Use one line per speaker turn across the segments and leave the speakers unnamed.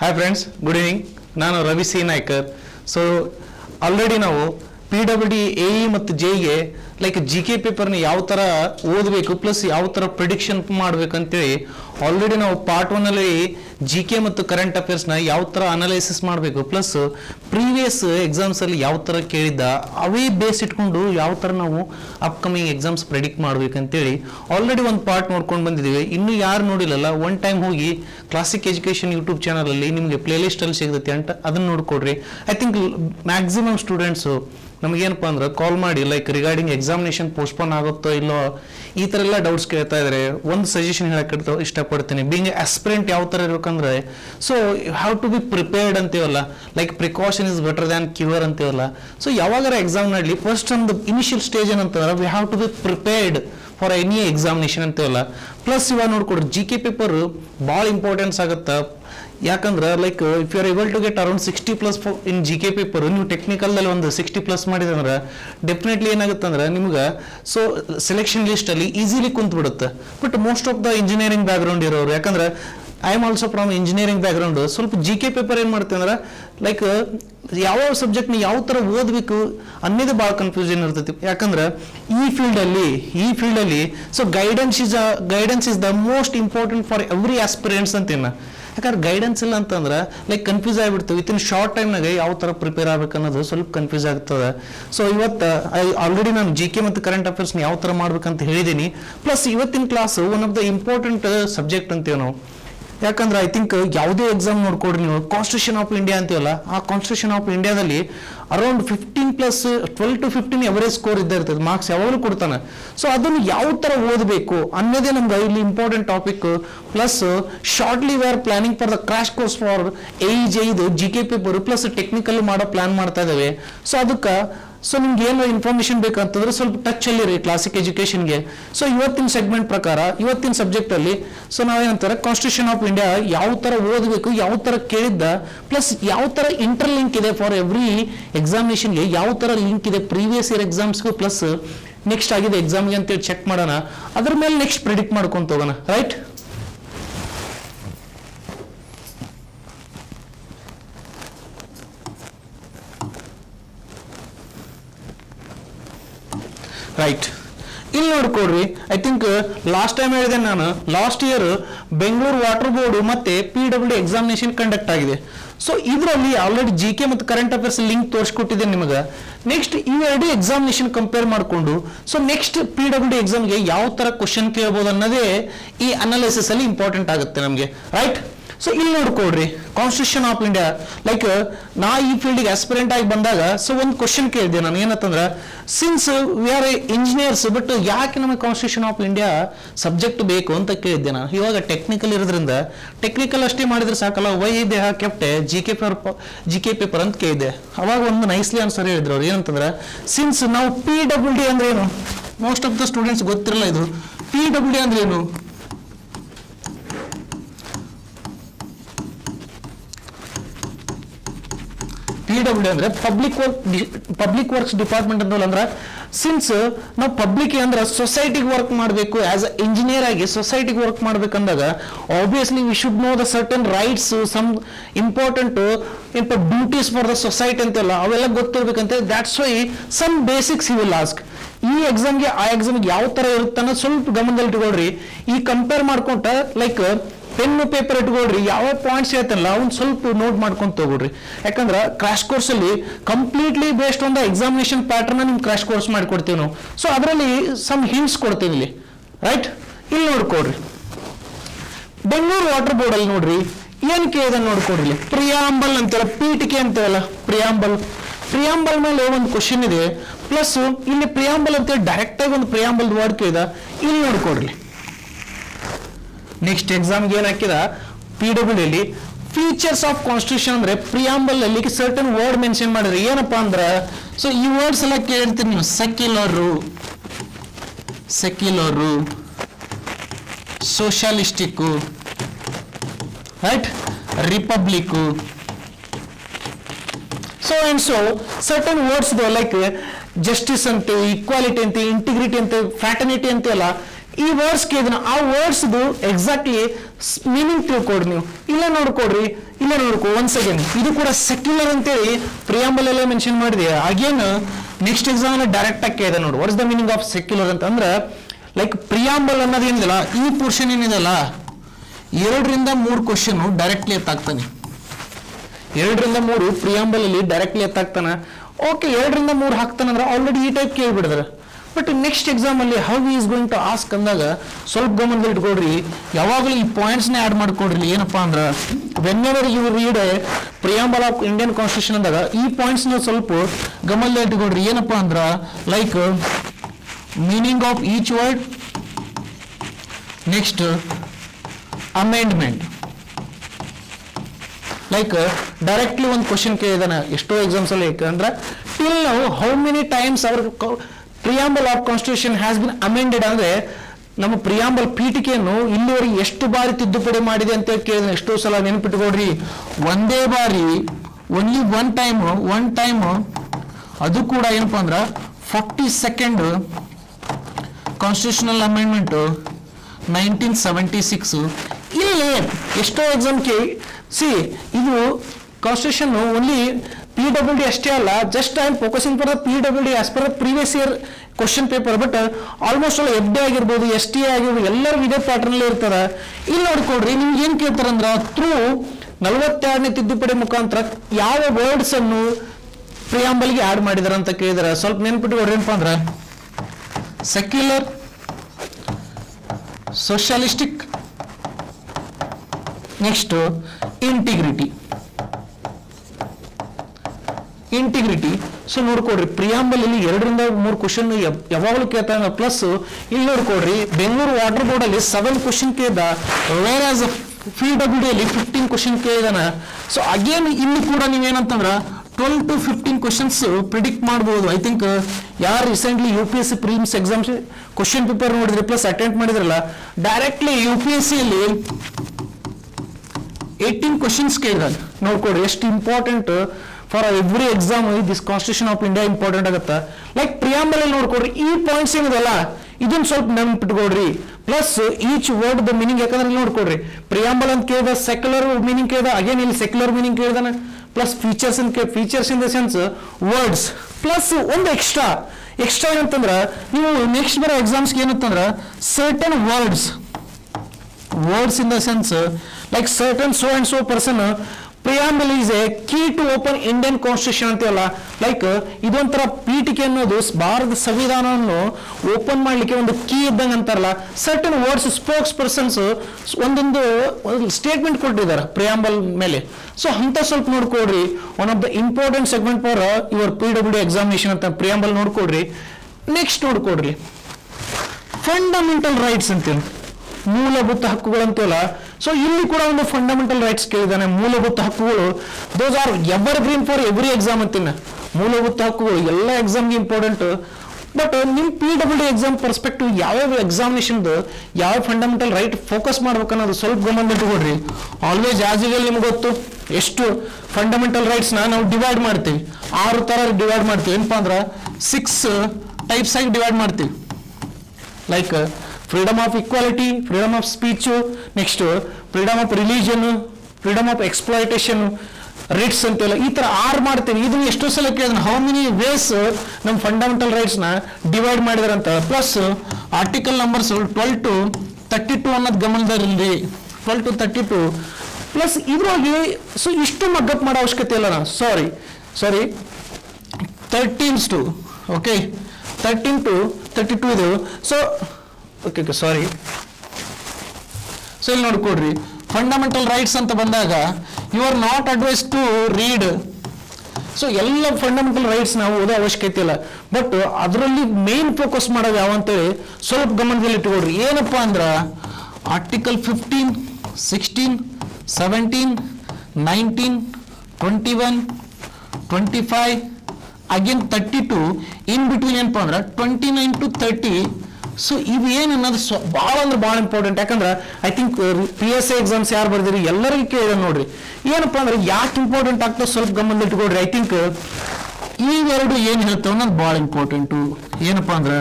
hi friends good evening ನಾನು Ravi C Naikar so already ನಾವು P W D A E ಮತ್ತು ಜೆಗೆ ಲೈಕ್ ಜಿ ಕೆ ಪೇಪರ್ನ ಯಾವ ಥರ ಓದಬೇಕು ಪ್ಲಸ್ ಯಾವ ಥರ ಪ್ರಿಡಿಕ್ಷನ್ ಮಾಡಬೇಕಂತೇಳಿ ಆಲ್ರೆಡಿ ನಾವು ಪಾರ್ಟ್ ಒನ್ನಲ್ಲಿ ಜಿ ಕೆ ಮತ್ತು ಕರೆಂಟ್ ಅಫೇರ್ಸ್ನ ಯಾವ ಥರ ಅನಲೈಸಿಸ್ ಮಾಡಬೇಕು ಪ್ಲಸ್ ಪ್ರೀವಿಯಸ್ ಎಕ್ಸಾಮ್ಸಲ್ಲಿ ಯಾವ ಥರ ಕೇಳಿದ್ದ ಅವೇ ಬೇಸ್ ಇಟ್ಕೊಂಡು ಯಾವ ಥರ ನಾವು ಅಪ್ಕಮಿಂಗ್ ಎಕ್ಸಾಮ್ಸ್ ಪ್ರೆಡಿಕ್ಟ್ ಮಾಡ್ಬೇಕಂತೇಳಿ ಆಲ್ರೆಡಿ ಒಂದು ಪಾರ್ಟ್ ನೋಡ್ಕೊಂಡು ಬಂದಿದ್ದೀವಿ ಇನ್ನು ಯಾರು ನೋಡಿಲ್ಲಲ್ಲ ಒನ್ ಟೈಮ್ ಹೋಗಿ ಕ್ಲಾಸಿಕ್ ಎಜುಕೇಶನ್ ಯೂಟ್ಯೂಬ್ ಚಾನಲಲ್ಲಿ ನಿಮಗೆ ಪ್ಲೇಲಿಸ್ಟಲ್ಲಿ ಸಿಗುತ್ತೆ ಅಂತ ಅದನ್ನು ನೋಡ್ಕೊಡ್ರಿ ಐ ಥಿಂಕ್ ಮ್ಯಾಕ್ಸಿಮಮ್ ಸ್ಟೂಡೆಂಟ್ಸು ನಮಗೇನಪ್ಪ ಅಂದ್ರೆ ಕಾಲ್ ಮಾಡಿ ಲೈಕ್ ರಿಗಾರ್ಡಿಂಗ್ ಎಕ್ಸಾಮಿನೇಷನ್ ಪೋಸ್ಟ್ಪೋನ್ ಆಗುತ್ತೋ ಇಲ್ಲೋ ಈ ಥರ ಎಲ್ಲ ಡೌಟ್ಸ್ ಕೇಳ್ತಾ ಇದ್ದಾರೆ ಒಂದು ಸಜೆಷನ್ ಹೇಳಕ್ಕೆ ಇಷ್ಟಪಡ್ತೀನಿ ಬೀಂಗ್ ಆಸ್ಪಿರೆಂಟ್ ಯಾವ ಥರ ಇರ್ಬೇಕಂದ್ರೆ so have to be prepared ಅಂತೀವಲ್ಲ like precaution is better than cure ಅಂತೀವಲ್ಲ ಸೊ ಯಾವಾಗಾರ ಎಕ್ಸಾಮ್ ನಡಲಿ ಫಸ್ಟ್ ಒಂದು ಇನಿಷಿಯಲ್ ಸ್ಟೇಜ್ ಏನಂತಂದ್ರೆ we have to be prepared for any examination ಅಂತೀವಲ್ಲ ಪ್ಲಸ್ ಇವಾಗ ನೋಡ್ಕೊಡ್ರಿ ಜಿ ಕೆ ಪೇಪರ್ ಭಾಳ ಇಂಪಾರ್ಟೆನ್ಸ್ ಆಗುತ್ತೆ ಯಾಕಂದ್ರೆ like if you are able to get around sixty plus in G K paper ನೀವು ಟೆಕ್ನಿಕಲ್ದಲ್ಲಿ ಒಂದು ಸಿಕ್ಸ್ಟಿ ಪ್ಲಸ್ ಮಾಡಿದಂದ್ರೆ ಡೆಫಿನೆಟ್ಲಿ ಏನಾಗುತ್ತೆ ಅಂದ್ರೆ ನಿಮ್ಗೆ ಸೊ ಸೆಲೆಕ್ಷನ್ ಲಿಸ್ಟಲ್ಲಿ ಈಸಿಲಿ ಕುಂತ್ ಬಿಡುತ್ತೆ but most of the engineering background ಇರೋರು ಯಾಕಂದ್ರೆ I am also from engineering background ಸ್ವಲ್ಪ ಜಿ ಕೆ ಪೇಪರ್ ಏನು ಮಾಡ್ತೀವಿ ಅಂದ್ರೆ ಲೈಕ್ ಯಾವ ಸಬ್ಜೆಕ್ಟ್ನ ಯಾವ ಥರ ಓದಬೇಕು ಅನ್ನೋದು ಭಾಳ ಕನ್ಫ್ಯೂಷನ್ ಇರ್ತೈತಿ ಯಾಕಂದ್ರೆ ಈ ಫೀಲ್ಡಲ್ಲಿ ಈ ಫೀಲ್ಡಲ್ಲಿ so guidance is a guidance is the most important for every aspirants ಅಂತೀನ ಯಾಕಂದ್ರೆ ಗೈಡೆನ್ಸ್ ಇಲ್ಲ ಅಂತಂದ್ರೆ ಲೈಕ್ ಕನ್ಫ್ಯೂಸ್ ಆಗಿಬಿಡ್ತೀವಿ ವಿತಿನ್ ಶಾರ್ಟ್ ಟೈಮ್ನಾಗ ಯಾವ ಥರ ಪ್ರಿಪೇರ್ ಆಗ್ಬೇಕು ಅನ್ನೋದು ಸ್ವಲ್ಪ ಕನ್ಫ್ಯೂಸ್ ಆಗ್ತದೆ ಸೊ ಇವತ್ತು ಆಲ್ರೆಡಿ ನಾನು ಜಿ ಕೆ ಮತ್ತು ಕರೆಂಟ್ ಅಫೇರ್ಸ್ನ ಯಾವ ಥರ ಮಾಡ್ಬೇಕಂತ ಹೇಳಿದ್ದೀನಿ ಪ್ಲಸ್ ಇವತ್ತಿನ class one of the important subject ಅಂತೀವಿ ನಾವು ಯಾಕಂದ್ರೆ ಐ ಥಿಂಕ್ ಯಾವುದೇ ಎಕ್ಸಾಮ್ ನೋಡ್ಕೊಡ್ರಿ ನೀವು ಕಾನ್ಸ್ಟಿಟ್ಯೂಷನ್ ಆಫ್ ಇಂಡಿಯಾ ಅಂತೀವಲ್ಲ ಆ ಕಾನ್ಸ್ಟಿಟ್ಯೂಷನ್ ಆಫ್ ಇಂಡಿಯಾದಲ್ಲಿ around fifteen plus twelve to fifteen average score ಇದ್ದೇ ಇರ್ತದೆ ಮಾರ್ಕ್ಸ್ ಯಾವಾಗಲೂ ಕೊಡ್ತಾನೆ ಸೊ ಅದನ್ನು ಯಾವ ಥರ ಓದಬೇಕು ಅನ್ನೋದೇ ನಮ್ಗೆ ಇಲ್ಲಿ important topic plus shortly we are planning for the crash course for A J ಇದು G K paper plus technical ಮಾಡೋ ಪ್ಲಾನ್ ಮಾಡ್ತಾ ಇದ್ದೇವೆ ಸೊ ಅದಕ್ಕೆ ಸೊ ನಿಮ್ಗೆ ಏನು ಇನ್ಫಾರ್ಮೇಶನ್ ಬೇಕಂತಂದ್ರೆ ಸ್ವಲ್ಪ ಟಚ್ ಅಲ್ಲಿ ರೀ ಕ್ಲಾಸಿಕ್ ಎಜುಕೇಶನ್ಗೆ ಸೊ ಇವತ್ತಿನ ಸೆಗ್ಮೆಂಟ್ ಪ್ರಕಾರ ಇವತ್ತಿನ ಸಬ್ಜೆಕ್ಟ್ ಅಲ್ಲಿ ಸೊ ನಾವೇನಂತಾರೆ ಕಾನ್ಸ್ಟಿಟ್ಯೂಷನ್ ಆಫ್ ಇಂಡಿಯಾ ಯಾವ ತರ ಓದಬೇಕು ಯಾವ ತರ ಕೇಳಿದ್ದ ಪ್ಲಸ್ ಯಾವ ತರ ಇಂಟರ್ ಲಿಂಕ್ ಇದೆ ಫಾರ್ ಎವ್ರಿ ಎಕ್ಸಾಮಿನೇಷನ್ಗೆ ಯಾವ ತರ ಲಿಂಕ್ ಇದೆ ಪ್ರೀವಿಯಸ್ ಇಯರ್ ಎಕ್ಸಾಮ್ಸ್ಗೂ ಪ್ಲಸ್ ನೆಕ್ಸ್ಟ್ ಆಗಿದೆ ಎಕ್ಸಾಮ್ಗೆ ಅಂತೇಳಿ ಚೆಕ್ ಮಾಡೋಣ ಅದ್ರ ಮೇಲೆ ನೆಕ್ಸ್ಟ್ ಪ್ರಿಡಿಕ್ಟ್ ಮಾಡ್ಕೊಂತ ಹೋಗೋಣ ರೈಟ್ ರೈಟ್ ಇಲ್ಲಿ ನೋಡ್ಕೊಡ್ರಿ ಐ ಥಿಂಕ್ ಲಾಸ್ಟ್ ಟೈಮ್ ಹೇಳಿದೆ ನಾನು last year Bengaluru water board ಮತ್ತೆ P W D examination conduct ಆಗಿದೆ ಸೊ ಇದರಲ್ಲಿ ಆಲ್ರೆಡಿ ಜಿ ಕೆ ಮತ್ತು ಕರೆಂಟ್ ಅಫೇರ್ಸ್ ಲಿಂಕ್ ತೋರಿಸ್ಕೊಟ್ಟಿದೆ ನಿಮಗೆ ನೆಕ್ಸ್ಟ್ ಇವೆರಡು ಎಕ್ಸಾಮಿನೇಷನ್ ಕಂಪೇರ್ ಮಾಡಿಕೊಂಡು so next P W D ಎಕ್ಸಾಮ್ಗೆ ಯಾವ ತರ ಕ್ವಶನ್ ಕೇಳ್ಬೋದು ಅನ್ನೋದೇ ಈ ಅನಾಲಿಸಿಸ್ ಅಲ್ಲಿ ಇಂಪಾರ್ಟೆಂಟ್ ಆಗುತ್ತೆ ನಮಗೆ ರೈಟ್ ಸೊ ಇಲ್ಲಿ ನೋಡ್ಕೊಡ್ರಿ ಕಾನ್ಸ್ಟಿಟ್ಯೂಷನ್ ಆಫ್ ಇಂಡಿಯಾ ಲೈಕ್ ನಾ ಈ ಫೀಲ್ಡಿಗೆ ಆಸ್ಪಿರೆಂಟ್ ಆಗಿ ಬಂದಾಗ ಸೊ ಒಂದು ಕ್ವಶನ್ ಕೇಳಿದೆ ನಾನು ಏನಂತಂದ್ರೆ since we are engineers but ಯಾಕೆ ನಮಗೆ ಕಾನ್ಸ್ಟಿಟ್ಯೂಷನ್ ಆಫ್ ಇಂಡಿಯಾ ಸಬ್ಜೆಕ್ಟ್ ಬೇಕು ಅಂತ ಕೇಳಿದ್ದೆ ನಾನು ಇವಾಗ ಟೆಕ್ನಿಕಲ್ ಇರೋದ್ರಿಂದ ಟೆಕ್ನಿಕಲ್ ಅಷ್ಟೇ ಮಾಡಿದ್ರೆ ಸಾಕಲ್ಲ why they kept G K paper G K paper ಅಂತ ಕೇಳಿದೆ ಅವಾಗ ಒಂದು ನೈಸ್ಲಿ ಆನ್ಸರ್ ಹೇಳಿದ್ರು ಅವ್ರು ಏನಂತಂದ್ರೆ ಸಿನ್ಸ್ ನಾವು ಪಿ ಡಬ್ಲ್ಯೂ ಡಿ ಅಂದ್ರೆ ಏನು ಮೋಸ್ಟ್ ಆಫ್ ದ ಸ್ಟೂಡೆಂಟ್ಸ್ ಗೊತ್ತಿರಲ್ಲ ಇದು ಪಿ ಡಬ್ಲ್ಯೂ ಡಿ ಅಂದ್ರೆ ಏನು ಪಿ ಡಬ್ಲ್ಯೂ ಅಂದ್ರೆ public work public works department ಅಂತ ಅಂದ್ರೆ ಸಿನ್ಸ್ ನಾವು ಪಬ್ಲಿಕ್ ಅಂದ್ರೆ ಸೊಸೈಟಿಗೆ ವರ್ಕ್ ಮಾಡಬೇಕು ಆಸ್ ಅ ಇಂಜಿನಿಯರ್ ಆಗಿ ಸೊಸೈಟಿಗೆ ವರ್ಕ್ ಮಾಡ್ಬೇಕಂದಾಗ obviously we should know the certain rights some important ಏನಪ್ಪ ಡ್ಯೂಟೀಸ್ ಫಾರ್ ದ ಸೊಸೈಟಿ ಅಂತೆಲ್ಲ ಅವೆಲ್ಲ ಗೊತ್ತಿರ್ಬೇಕಂತ that's why some basics you will ask ಈ ಎಕ್ಸಾಮ್ಗೆ ಆ ಎಕ್ಸಾಮ್ಗೆ ಯಾವ ತರ ಇರುತ್ತೆ ಅನ್ನೋದು ಸ್ವಲ್ಪ ಗಮನದಲ್ಲಿ ಇಟ್ಕೊಳ್ರಿ ಈ ಕಂಪೇರ್ ಮಾಡ್ಕೊಂತ ಲೈಕ್ ಪೆನ್ನು ಪೇಪರ್ ಇಟ್ಕೊಳ್ರಿ ಯಾವ ಪಾಯಿಂಟ್ಸ್ ಹೇಳ್ತಾನಲ್ಲ ಅವ್ನು ಸ್ವಲ್ಪ ನೋಟ್ ಮಾಡ್ಕೊಂತ ತಗೊಳ್ರಿ ಯಾಕಂದ್ರೆ ಕ್ರಾಶ್ ಕೋರ್ಸ್ ಅಲ್ಲಿ completely based on the examination pattern ನಿಮ್ಗೆ ಕ್ರಾಶ್ ಕೋರ್ಸ್ ಮಾಡ್ಕೊಡ್ತೀವಿ ನಾವು ಸೊ ಅದರಲ್ಲಿ ಸಮ್ ಹಿಂಟ್ಸ್ ಕೊಡ್ತೀವಿ ಇಲ್ಲಿ ರೈಟ್ ಇಲ್ಲಿ ನೋಡ್ಕೊಡ್ರಿ ಬೆಂಗಳೂರು ವಾಟರ್ ಬೋರ್ಡ್ ಅಲ್ಲಿ ನೋಡ್ರಿ ಏನ್ ಕೇಳಿದ ನೋಡ್ಕೊಡ್ರಿ ಇಲ್ಲಿ ಪ್ರಿಯಾಂಬಲ್ ಅಂತೆಲ್ಲ ಪೀಠಿಕೆ ಅಂತೀವಲ್ಲ ಪ್ರಿಯಾಂಬಲ್ ಪ್ರಿಯಾಂಬಲ್ ಮೇಲೆ ಒಂದು ಕ್ವಶನ್ ಇದೆ ಪ್ಲಸ್ ಇಲ್ಲಿ ಪ್ರಿಯಾಂಬಲ್ ಅಂತೇಳಿ ಡೈರೆಕ್ಟ್ ಆಗಿ ಒಂದು ಪ್ರಿಯಾಂಬಲ್ ವರ್ಡ್ ಕೇಳಿದ ಇಲ್ಲಿ ನೋಡ್ಕೊಡ್ರಿ ನೆಕ್ಸ್ಟ್ ಎಕ್ಸಾಮ್ಗೆ ಏನ್ ಹಾಕಿದ ಪಿ ಡಬ್ಲ್ಯೂ ಅಲ್ಲಿ ಫೀಚರ್ಸ್ ಆಫ್ ಕಾನ್ಸ್ಟಿಟ್ಯೂಷನ್ ಅಂದ್ರೆ ಪ್ರಿಯಾಂಬಲ್ ಅಲ್ಲಿ ಸರ್ಟನ್ ವರ್ಡ್ ಮೆನ್ಷನ್ ಮಾಡಿದ್ರೆ ಏನಪ್ಪಾ ಅಂದ್ರೆ ಸೊ ಈ ವರ್ಡ್ಸ್ ಎಲ್ಲ ಕೇಳಿರ್ತೀರಿ ನೀವು secular secular socialistic right republic so and so certain words like justice ಅಂತೆ ಈಕ್ವಾಲಿಟಿ ಅಂತೆ ಇಂಟಿಗ್ರಿಟಿ ಅಂತೆ ಫ್ಯಾಟರ್ನಿಟಿ ಅಂತೆಲ್ಲ ಈ ವರ್ಡ್ಸ್ ಕೇಳಿದ್ರೆ ಆ ವರ್ಡ್ಸ್ದು ಎಕ್ಸಾಕ್ಟ್ಲಿ ಮೀನಿಂಗ್ ತಿಳ್ಕೊಡ್ರಿ ನೀವು ಇಲ್ಲ ನೋಡ್ಕೊಡ್ರಿ ಇಲ್ಲ ನೋಡ್ಕೊ ಒನ್ಸ್ ಅಗೇನ್ ಇದು ಕೂಡ ಸೆಕ್ಯುಲರ್ ಅಂತೇಳಿ ಪ್ರಿಯಾಂಬಲ್ ಎಲ್ಲ ಮೆನ್ಷನ್ ಮಾಡಿದೆ ಅಗೇನ್ ನೆಕ್ಸ್ಟ್ ಎಕ್ಸಾಮ್ ಡೈರೆಕ್ಟ್ ಆಗಿ ಕೇಳಿದೆ ನೋಡು what is the meaning of secular ಅಂತ ಅಂದ್ರೆ ಲೈಕ್ ಪ್ರಿಯಾಂಬಲ್ ಅನ್ನೋದು ಏನಿದೆಲ್ಲ ಈ ಪೋರ್ಷನ್ ಏನಿದೆಲ್ಲ ಎರಡರಿಂದ ಮೂರು ಕ್ವಶನ್ ಡೈರೆಕ್ಟ್ಲಿ ಎತ್ತಾಗ್ತಾನೆ ಎರಡರಿಂದ ಮೂರು ಪ್ರಿಯಾಂಬಲ್ ಅಲ್ಲಿ ಡೈರೆಕ್ಟ್ಲಿ ಎತ್ತಾಗ್ತಾನೆ ಓಕೆ ಎರಡರಿಂದ ಮೂರು ಹಾಕ್ತಾನಂದ್ರೆ ಆಲ್ರೆಡಿ ಈ ಟೈಪ್ ಕೇಳ್ಬಿಡಿದ್ರೆ ಬಟ್ ನೆಕ್ಸ್ಟ್ ಎಕ್ಸಾಮ್ ಅಲ್ಲಿ how is going to ask ಅಂದಾಗ ಸ್ವಲ್ಪ ಗಮನದಲ್ಲಿ ಇಟ್ಕೊಡ್ರಿ ಯಾವಾಗಲೂ ಈ ಪಾಯಿಂಟ್ಸ್ನ ಆ್ಯಡ್ ಮಾಡ್ಕೊಡ್ರಿ ಏನಪ್ಪಾ ಅಂದ್ರೆ whenever you read preamble of Indian constitution ಅಂದಾಗ ಈ ಪಾಯಿಂಟ್ಸ್ನ ಸ್ವಲ್ಪ ಗಮನದಲ್ಲಿ ಇಟ್ಕೊಡ್ರಿ ಏನಪ್ಪಾ ಅಂದ್ರೆ like meaning of each word next amendment like directly ಒಂದು ಕ್ವಶನ್ ಕೇಳಿದಾನೆ ಎಷ್ಟೋ ಎಕ್ಸಾಮ್ಸ್ ಅಲ್ಲಿ ಅಂದ್ರೆ ಟಿಲ್ ನಾವು how many times our preamble of constitution has been amended ಅಂದ್ರೆ ನಮ್ಮ ಪ್ರಿಯಾಂಬಲ್ ಪೀಠಿಕೆಯನ್ನು ಇಲ್ಲಿವರೆಗೆ ಎಷ್ಟು ಬಾರಿ ತಿದ್ದುಪಡಿ ಮಾಡಿದೆ ಅಂತ ಕೇಳಿದ್ರೆ ಎಷ್ಟೋ ಸಲ ನೆನಪಿಟ್ಕೊಡ್ರಿ ಒಂದೇ ಬಾರಿ only one time one time ಅದು ಕೂಡ ಏನಪ್ಪಾ ಅಂದ್ರೆ forty second constitutional amendment nineteen seventy six ಇಲ್ಲಿ ಎಷ್ಟೋ ಎಕ್ಸಾಮ್ಗೆ ಸಿ ಇದು constitution only P W D ಅಷ್ಟೇ ಅಲ್ಲ just I am focusing for the P W D as per previous year question paper but almost ಎಲ್ಲ ಎಫ್ ಡಿ ಆಗಿರ್ಬೋದು S T ಆಗಿರ್ಬೋದು ಎಲ್ಲರೂ ಇದೇ ಪ್ಯಾಟರ್ನ್ ಇರ್ತಾರೆ ಇಲ್ಲಿ ನೋಡ್ಕೊಡ್ರಿ ನಿಮ್ಗೆ ಏನ್ ಕೇಳ್ತಾರಂದ್ರ ಥ್ರೂ ನಲವತ್ತೆರಡನೇ ತಿದ್ದುಪಡಿ ಮುಖಾಂತರ ಯಾವ ವರ್ಡ್ಸ್ ಅನ್ನು ಪ್ರಿಯಾಂಬಲ್ಗೆ ಆಡ್ ಮಾಡಿದಾರ ಅಂತ ಕೇಳಿದಾರೆ ಸ್ವಲ್ಪ ನೆನ್ಪಿಟ್ಕೊಡ್ರಿ ಏನಪ್ಪ ಅಂದ್ರೆ secular socialistic next integrity integrity so ನೋಡ್ಕೊಡ್ರಿ ಪ್ರಿಯಾಂಬಲ್ ಇಲ್ಲಿ ಎರಡರಿಂದ ಮೂರು ಕ್ವಶನ್ ಯಾವಾಗಲೂ ಕೇಳ್ತಾನೆ ಪ್ಲಸ್ ಇಲ್ಲಿ ನೋಡ್ಕೊಡ್ರಿ ಬೆಂಗಳೂರು ವಾಟರ್ ಬೋರ್ಡ್ ಅಲ್ಲಿ ಸೆವೆನ್ ಕ್ವಶನ್ ಕೇಳ್ದ whereas P W D ಅಲ್ಲಿ ಫಿಫ್ಟೀನ್ ಕ್ವಶನ್ ಕೇಳಿದಾನ ಸೊ ಅಗೇನ್ ಇಲ್ಲಿ ಕೂಡ ನೀವೇನಂತಂದ್ರ twelve to fifteen questions predict ಮಾಡ್ಬೋದು ಐ ಥಿಂಕ್ ಯಾರು recently U P S C prelims exams question paper ನೋಡಿದ್ರೆ ಪ್ಲಸ್ ಅಟೆಂಡ್ ಮಾಡಿದ್ರಲ್ಲ directly U P S C ಅಲ್ಲಿ ಏಯ್ಟೀನ್ ಕ್ವಶನ್ಸ್ ಕೇಳಿದಾಗ ನೋಡ್ಕೊಡ್ರಿ ಎಷ್ಟು important for every exam this constitution of India important ಆಗುತ್ತೆ like preamble ನೋಡ್ಕೊಡ್ರಿ ಈ ಪಾಯಿಂಟ್ಸ್ ಏನಿದೆಲ್ಲ ಇದನ್ನ ಸ್ವಲ್ಪ ನೆನ್ಪಿಟ್ಕೊಡ್ರಿ plus each word the meaning ಯಾಕಂದ್ರೆ ಇಲ್ಲಿ ನೋಡ್ಕೊಡ್ರಿ ಪ್ರಿಯಾಂಬಲ್ ಅಂತ ಕೇಳಿದ ಸೆಕ್ಯುಲರ್ ಮೀನಿಂಗ್ ಕೇಳಿದ ಅಗೇನ್ ಇಲ್ಲಿ ಸೆಕ್ಯುಲರ್ ಮೀನಿಂಗ್ ಕೇಳಿದಾನೆ ಪ್ಲಸ್ ಫೀಚರ್ಸ್ ಅಂತ features in the sense words plus ಒಂದು ಎಕ್ಸ್ಟ್ರಾ ಎಕ್ಸ್ಟ್ರಾ ಏನಂತಂದ್ರೆ ನೀವು ನೆಕ್ಸ್ಟ್ ಬರೋ ಎಕ್ಸಾಮ್ಸ್ಗೆ ಏನಂತಂದ್ರೆ certain words words in the sense uh, like certain so and so person uh, preamble is a key to open Indian constitution ಅಂತೀವಲ್ಲ like ಇದೊಂಥರ ಪೀಠಿಕೆ ಅನ್ನೋದು ಸ್- ಭಾರತ ಸಂವಿಧಾನವನ್ನು ಓಪನ್ ಮಾಡ್ಲಿಕ್ಕೆ ಒಂದು ಕೀ ಇದ್ದಂಗೆ ಅಂತಾರಲ್ಲ ಸರ್ಟನ್ ವರ್ಡ್ಸ್ ಸ್ಪೋಕ್ಸ್ ಪರ್ಸನ್ಸ್ ಒಂದೊಂದು ಸ್ಟೇಟ್ಮೆಂಟ್ ಕೊಟ್ಟಿದ್ದಾರೆ ಪ್ರಿಯಾಂಬಲ್ ಮೇಲೆ ಸೊ ಅಂತ ಸ್ವಲ್ಪ ನೋಡ್ಕೊಡ್ರಿ one of the important segment for your P W D examination ಅಂತ ಪ್ರಿಯಾಂಬಲ್ ನೋಡ್ಕೊಡ್ರಿ ನೆಕ್ಸ್ಟ್ ನೋಡ್ಕೊಡ್ರಿ ಫಂಡಮೆಂಟಲ್ ರೈಟ್ಸ್ ಅಂತೇಳಿ ಮೂಲಭೂತ ಹಕ್ಕುಗಳು ಅಂತೀವಲ್ಲ ಸೊ ಇಲ್ಲಿ ಕೂಡ ಒಂದು ಫಂಡಮೆಂಟಲ್ ರೈಟ್ಸ್ ಕೇಳಿದಾನೆ ಮೂಲಭೂತ ಹಕ್ಕುಗಳು those are evergreen for every exam ಅಂತೀನಿ ಮೂಲಭೂತ ಹಕ್ಕುಗಳು ಎಲ್ಲ ಎಕ್ಸಾಮ್ಗೆ ಇಂಪಾರ್ಟೆಂಟ್ ಬಟ್ ನಿಮ್ P W D exam perspective ಯಾವ್ಯಾವ ಎಕ್ಸಾಮಿನೇಷನ್ದು ಯಾವ ಫಂಡಮೆಂಟಲ್ ರೈಟ್ ಫೋಕಸ್ ಮಾಡ್ಬೇಕನ್ನೋದು ಸ್ವಲ್ಪ ಗಮನ ಇಟ್ಕೊಡ್ರಿ ಆಲ್ವೇಸ್ ಆಸ್ ಯೂಶಲ್ ನಿಮ್ಗೆ ಗೊತ್ತು ಎಷ್ಟು ಫಂಡಮೆಂಟಲ್ ರೈಟ್ಸ್ನ ನಾವು ಡಿವೈಡ್ ಮಾಡ್ತೀವಿ ಆರು ಥರ ಡಿವೈಡ್ ಮಾಡ್ತೀವಿ ಏನಪ್ಪಾ ಅಂದ್ರೆ ಸಿಕ್ಸ್ ಟೈಪ್ಸ್ ಆಗಿ ಡಿವೈಡ್ ಮಾಡ್ತೀವಿ like freedom of equality freedom of speech next freedom of religion freedom of exploitation rights ಅಂತೆಲ್ಲ ಈ ತರ ಆರ್ ಮಾಡ್ತೀವಿ ಇದು ಎಷ್ಟೋ ಸಲ ಕೇಳಿದ್ರೆ ಹೌ ಮೆನಿ ವೇಸ್ ನಮ್ಮ ಫಂಡಮೆಂಟಲ್ ರೈಟ್ಸ್ನ ಡಿವೈಡ್ ಮಾಡಿದಾರಂತ plus article numbers twelve to thirty two ಅನ್ನೋದು ಗಮನದಲ್ಲಿರಲಿ twelve to thirty two plus ಇದ್ರೊಳಗೆ ಸೊ ಇಷ್ಟು ಮಗ್ಗಪ್ ಮಾಡೋ ಅವಶ್ಯಕತೆ ಇಲ್ಲ ನಾವು sorry sorry thirteens to okay thirteen to thirty two ಇದು so okay okay sorry so ಇಲ್ಲಿ ನೋಡ್ಕೊಡ್ರಿ ಫಂಡಮೆಂಟಲ್ ರೈಟ್ಸ್ ಅಂತ ಬಂದಾಗ you are not advise to read so ಎಲ್ಲ ಫಂಡಮೆಂಟಲ್ ರೈಟ್ಸ್ ನಾವು ಓದೋ ಅವಶ್ಯಕತೆ ಇಲ್ಲ ಬಟ್ ಅದರಲ್ಲಿ ಮೇನ್ ಫೋಕಸ್ ಮಾಡೋದು ಯಾವ ಅಂತೇಳಿ ಸ್ವಲ್ಪ ಗಮನದಲ್ಲಿ ಇಟ್ಕೊಡ್ರಿ ಏನಪ್ಪಾ ಅಂದ್ರೆ article fifteen sixteen seventeen nineteen twenty one twenty five again thirty two in between ಏನಪ್ಪ ಅಂದ್ರೆ twenty nine to thirty so ಇವು ಏನು ಅನ್ನೋದು ಸ್ವ ಭಾಳ ಅಂದ್ರೆ ಭಾಳ ಇಂಪಾರ್ಟೆಂಟ್ ಯಾಕಂದ್ರೆ I think P S A exams ಯಾರು ಬರ್ದಿರಿ ಎಲ್ಲರಿಗೂ ಕೇಳಿದ ನೋಡ್ರಿ ಏನಪ್ಪಾ ಅಂದ್ರೆ ಯಾಕೆ ಇಂಪಾರ್ಟೆಂಟ್ ಆಗ್ತದೆ ಸ್ವಲ್ಪ ಗಮನದಲ್ಲಿ ಇಟ್ಕೊಡ್ರಿ ಐ ಥಿಂಕ್ ಇವೆರಡು ಏನು ಹೇಳ್ತಾವ ಅನ್ನೋದು ಭಾಳ ಇಂಪಾರ್ಟೆಂಟು ಏನಪ್ಪಾ ಅಂದ್ರೆ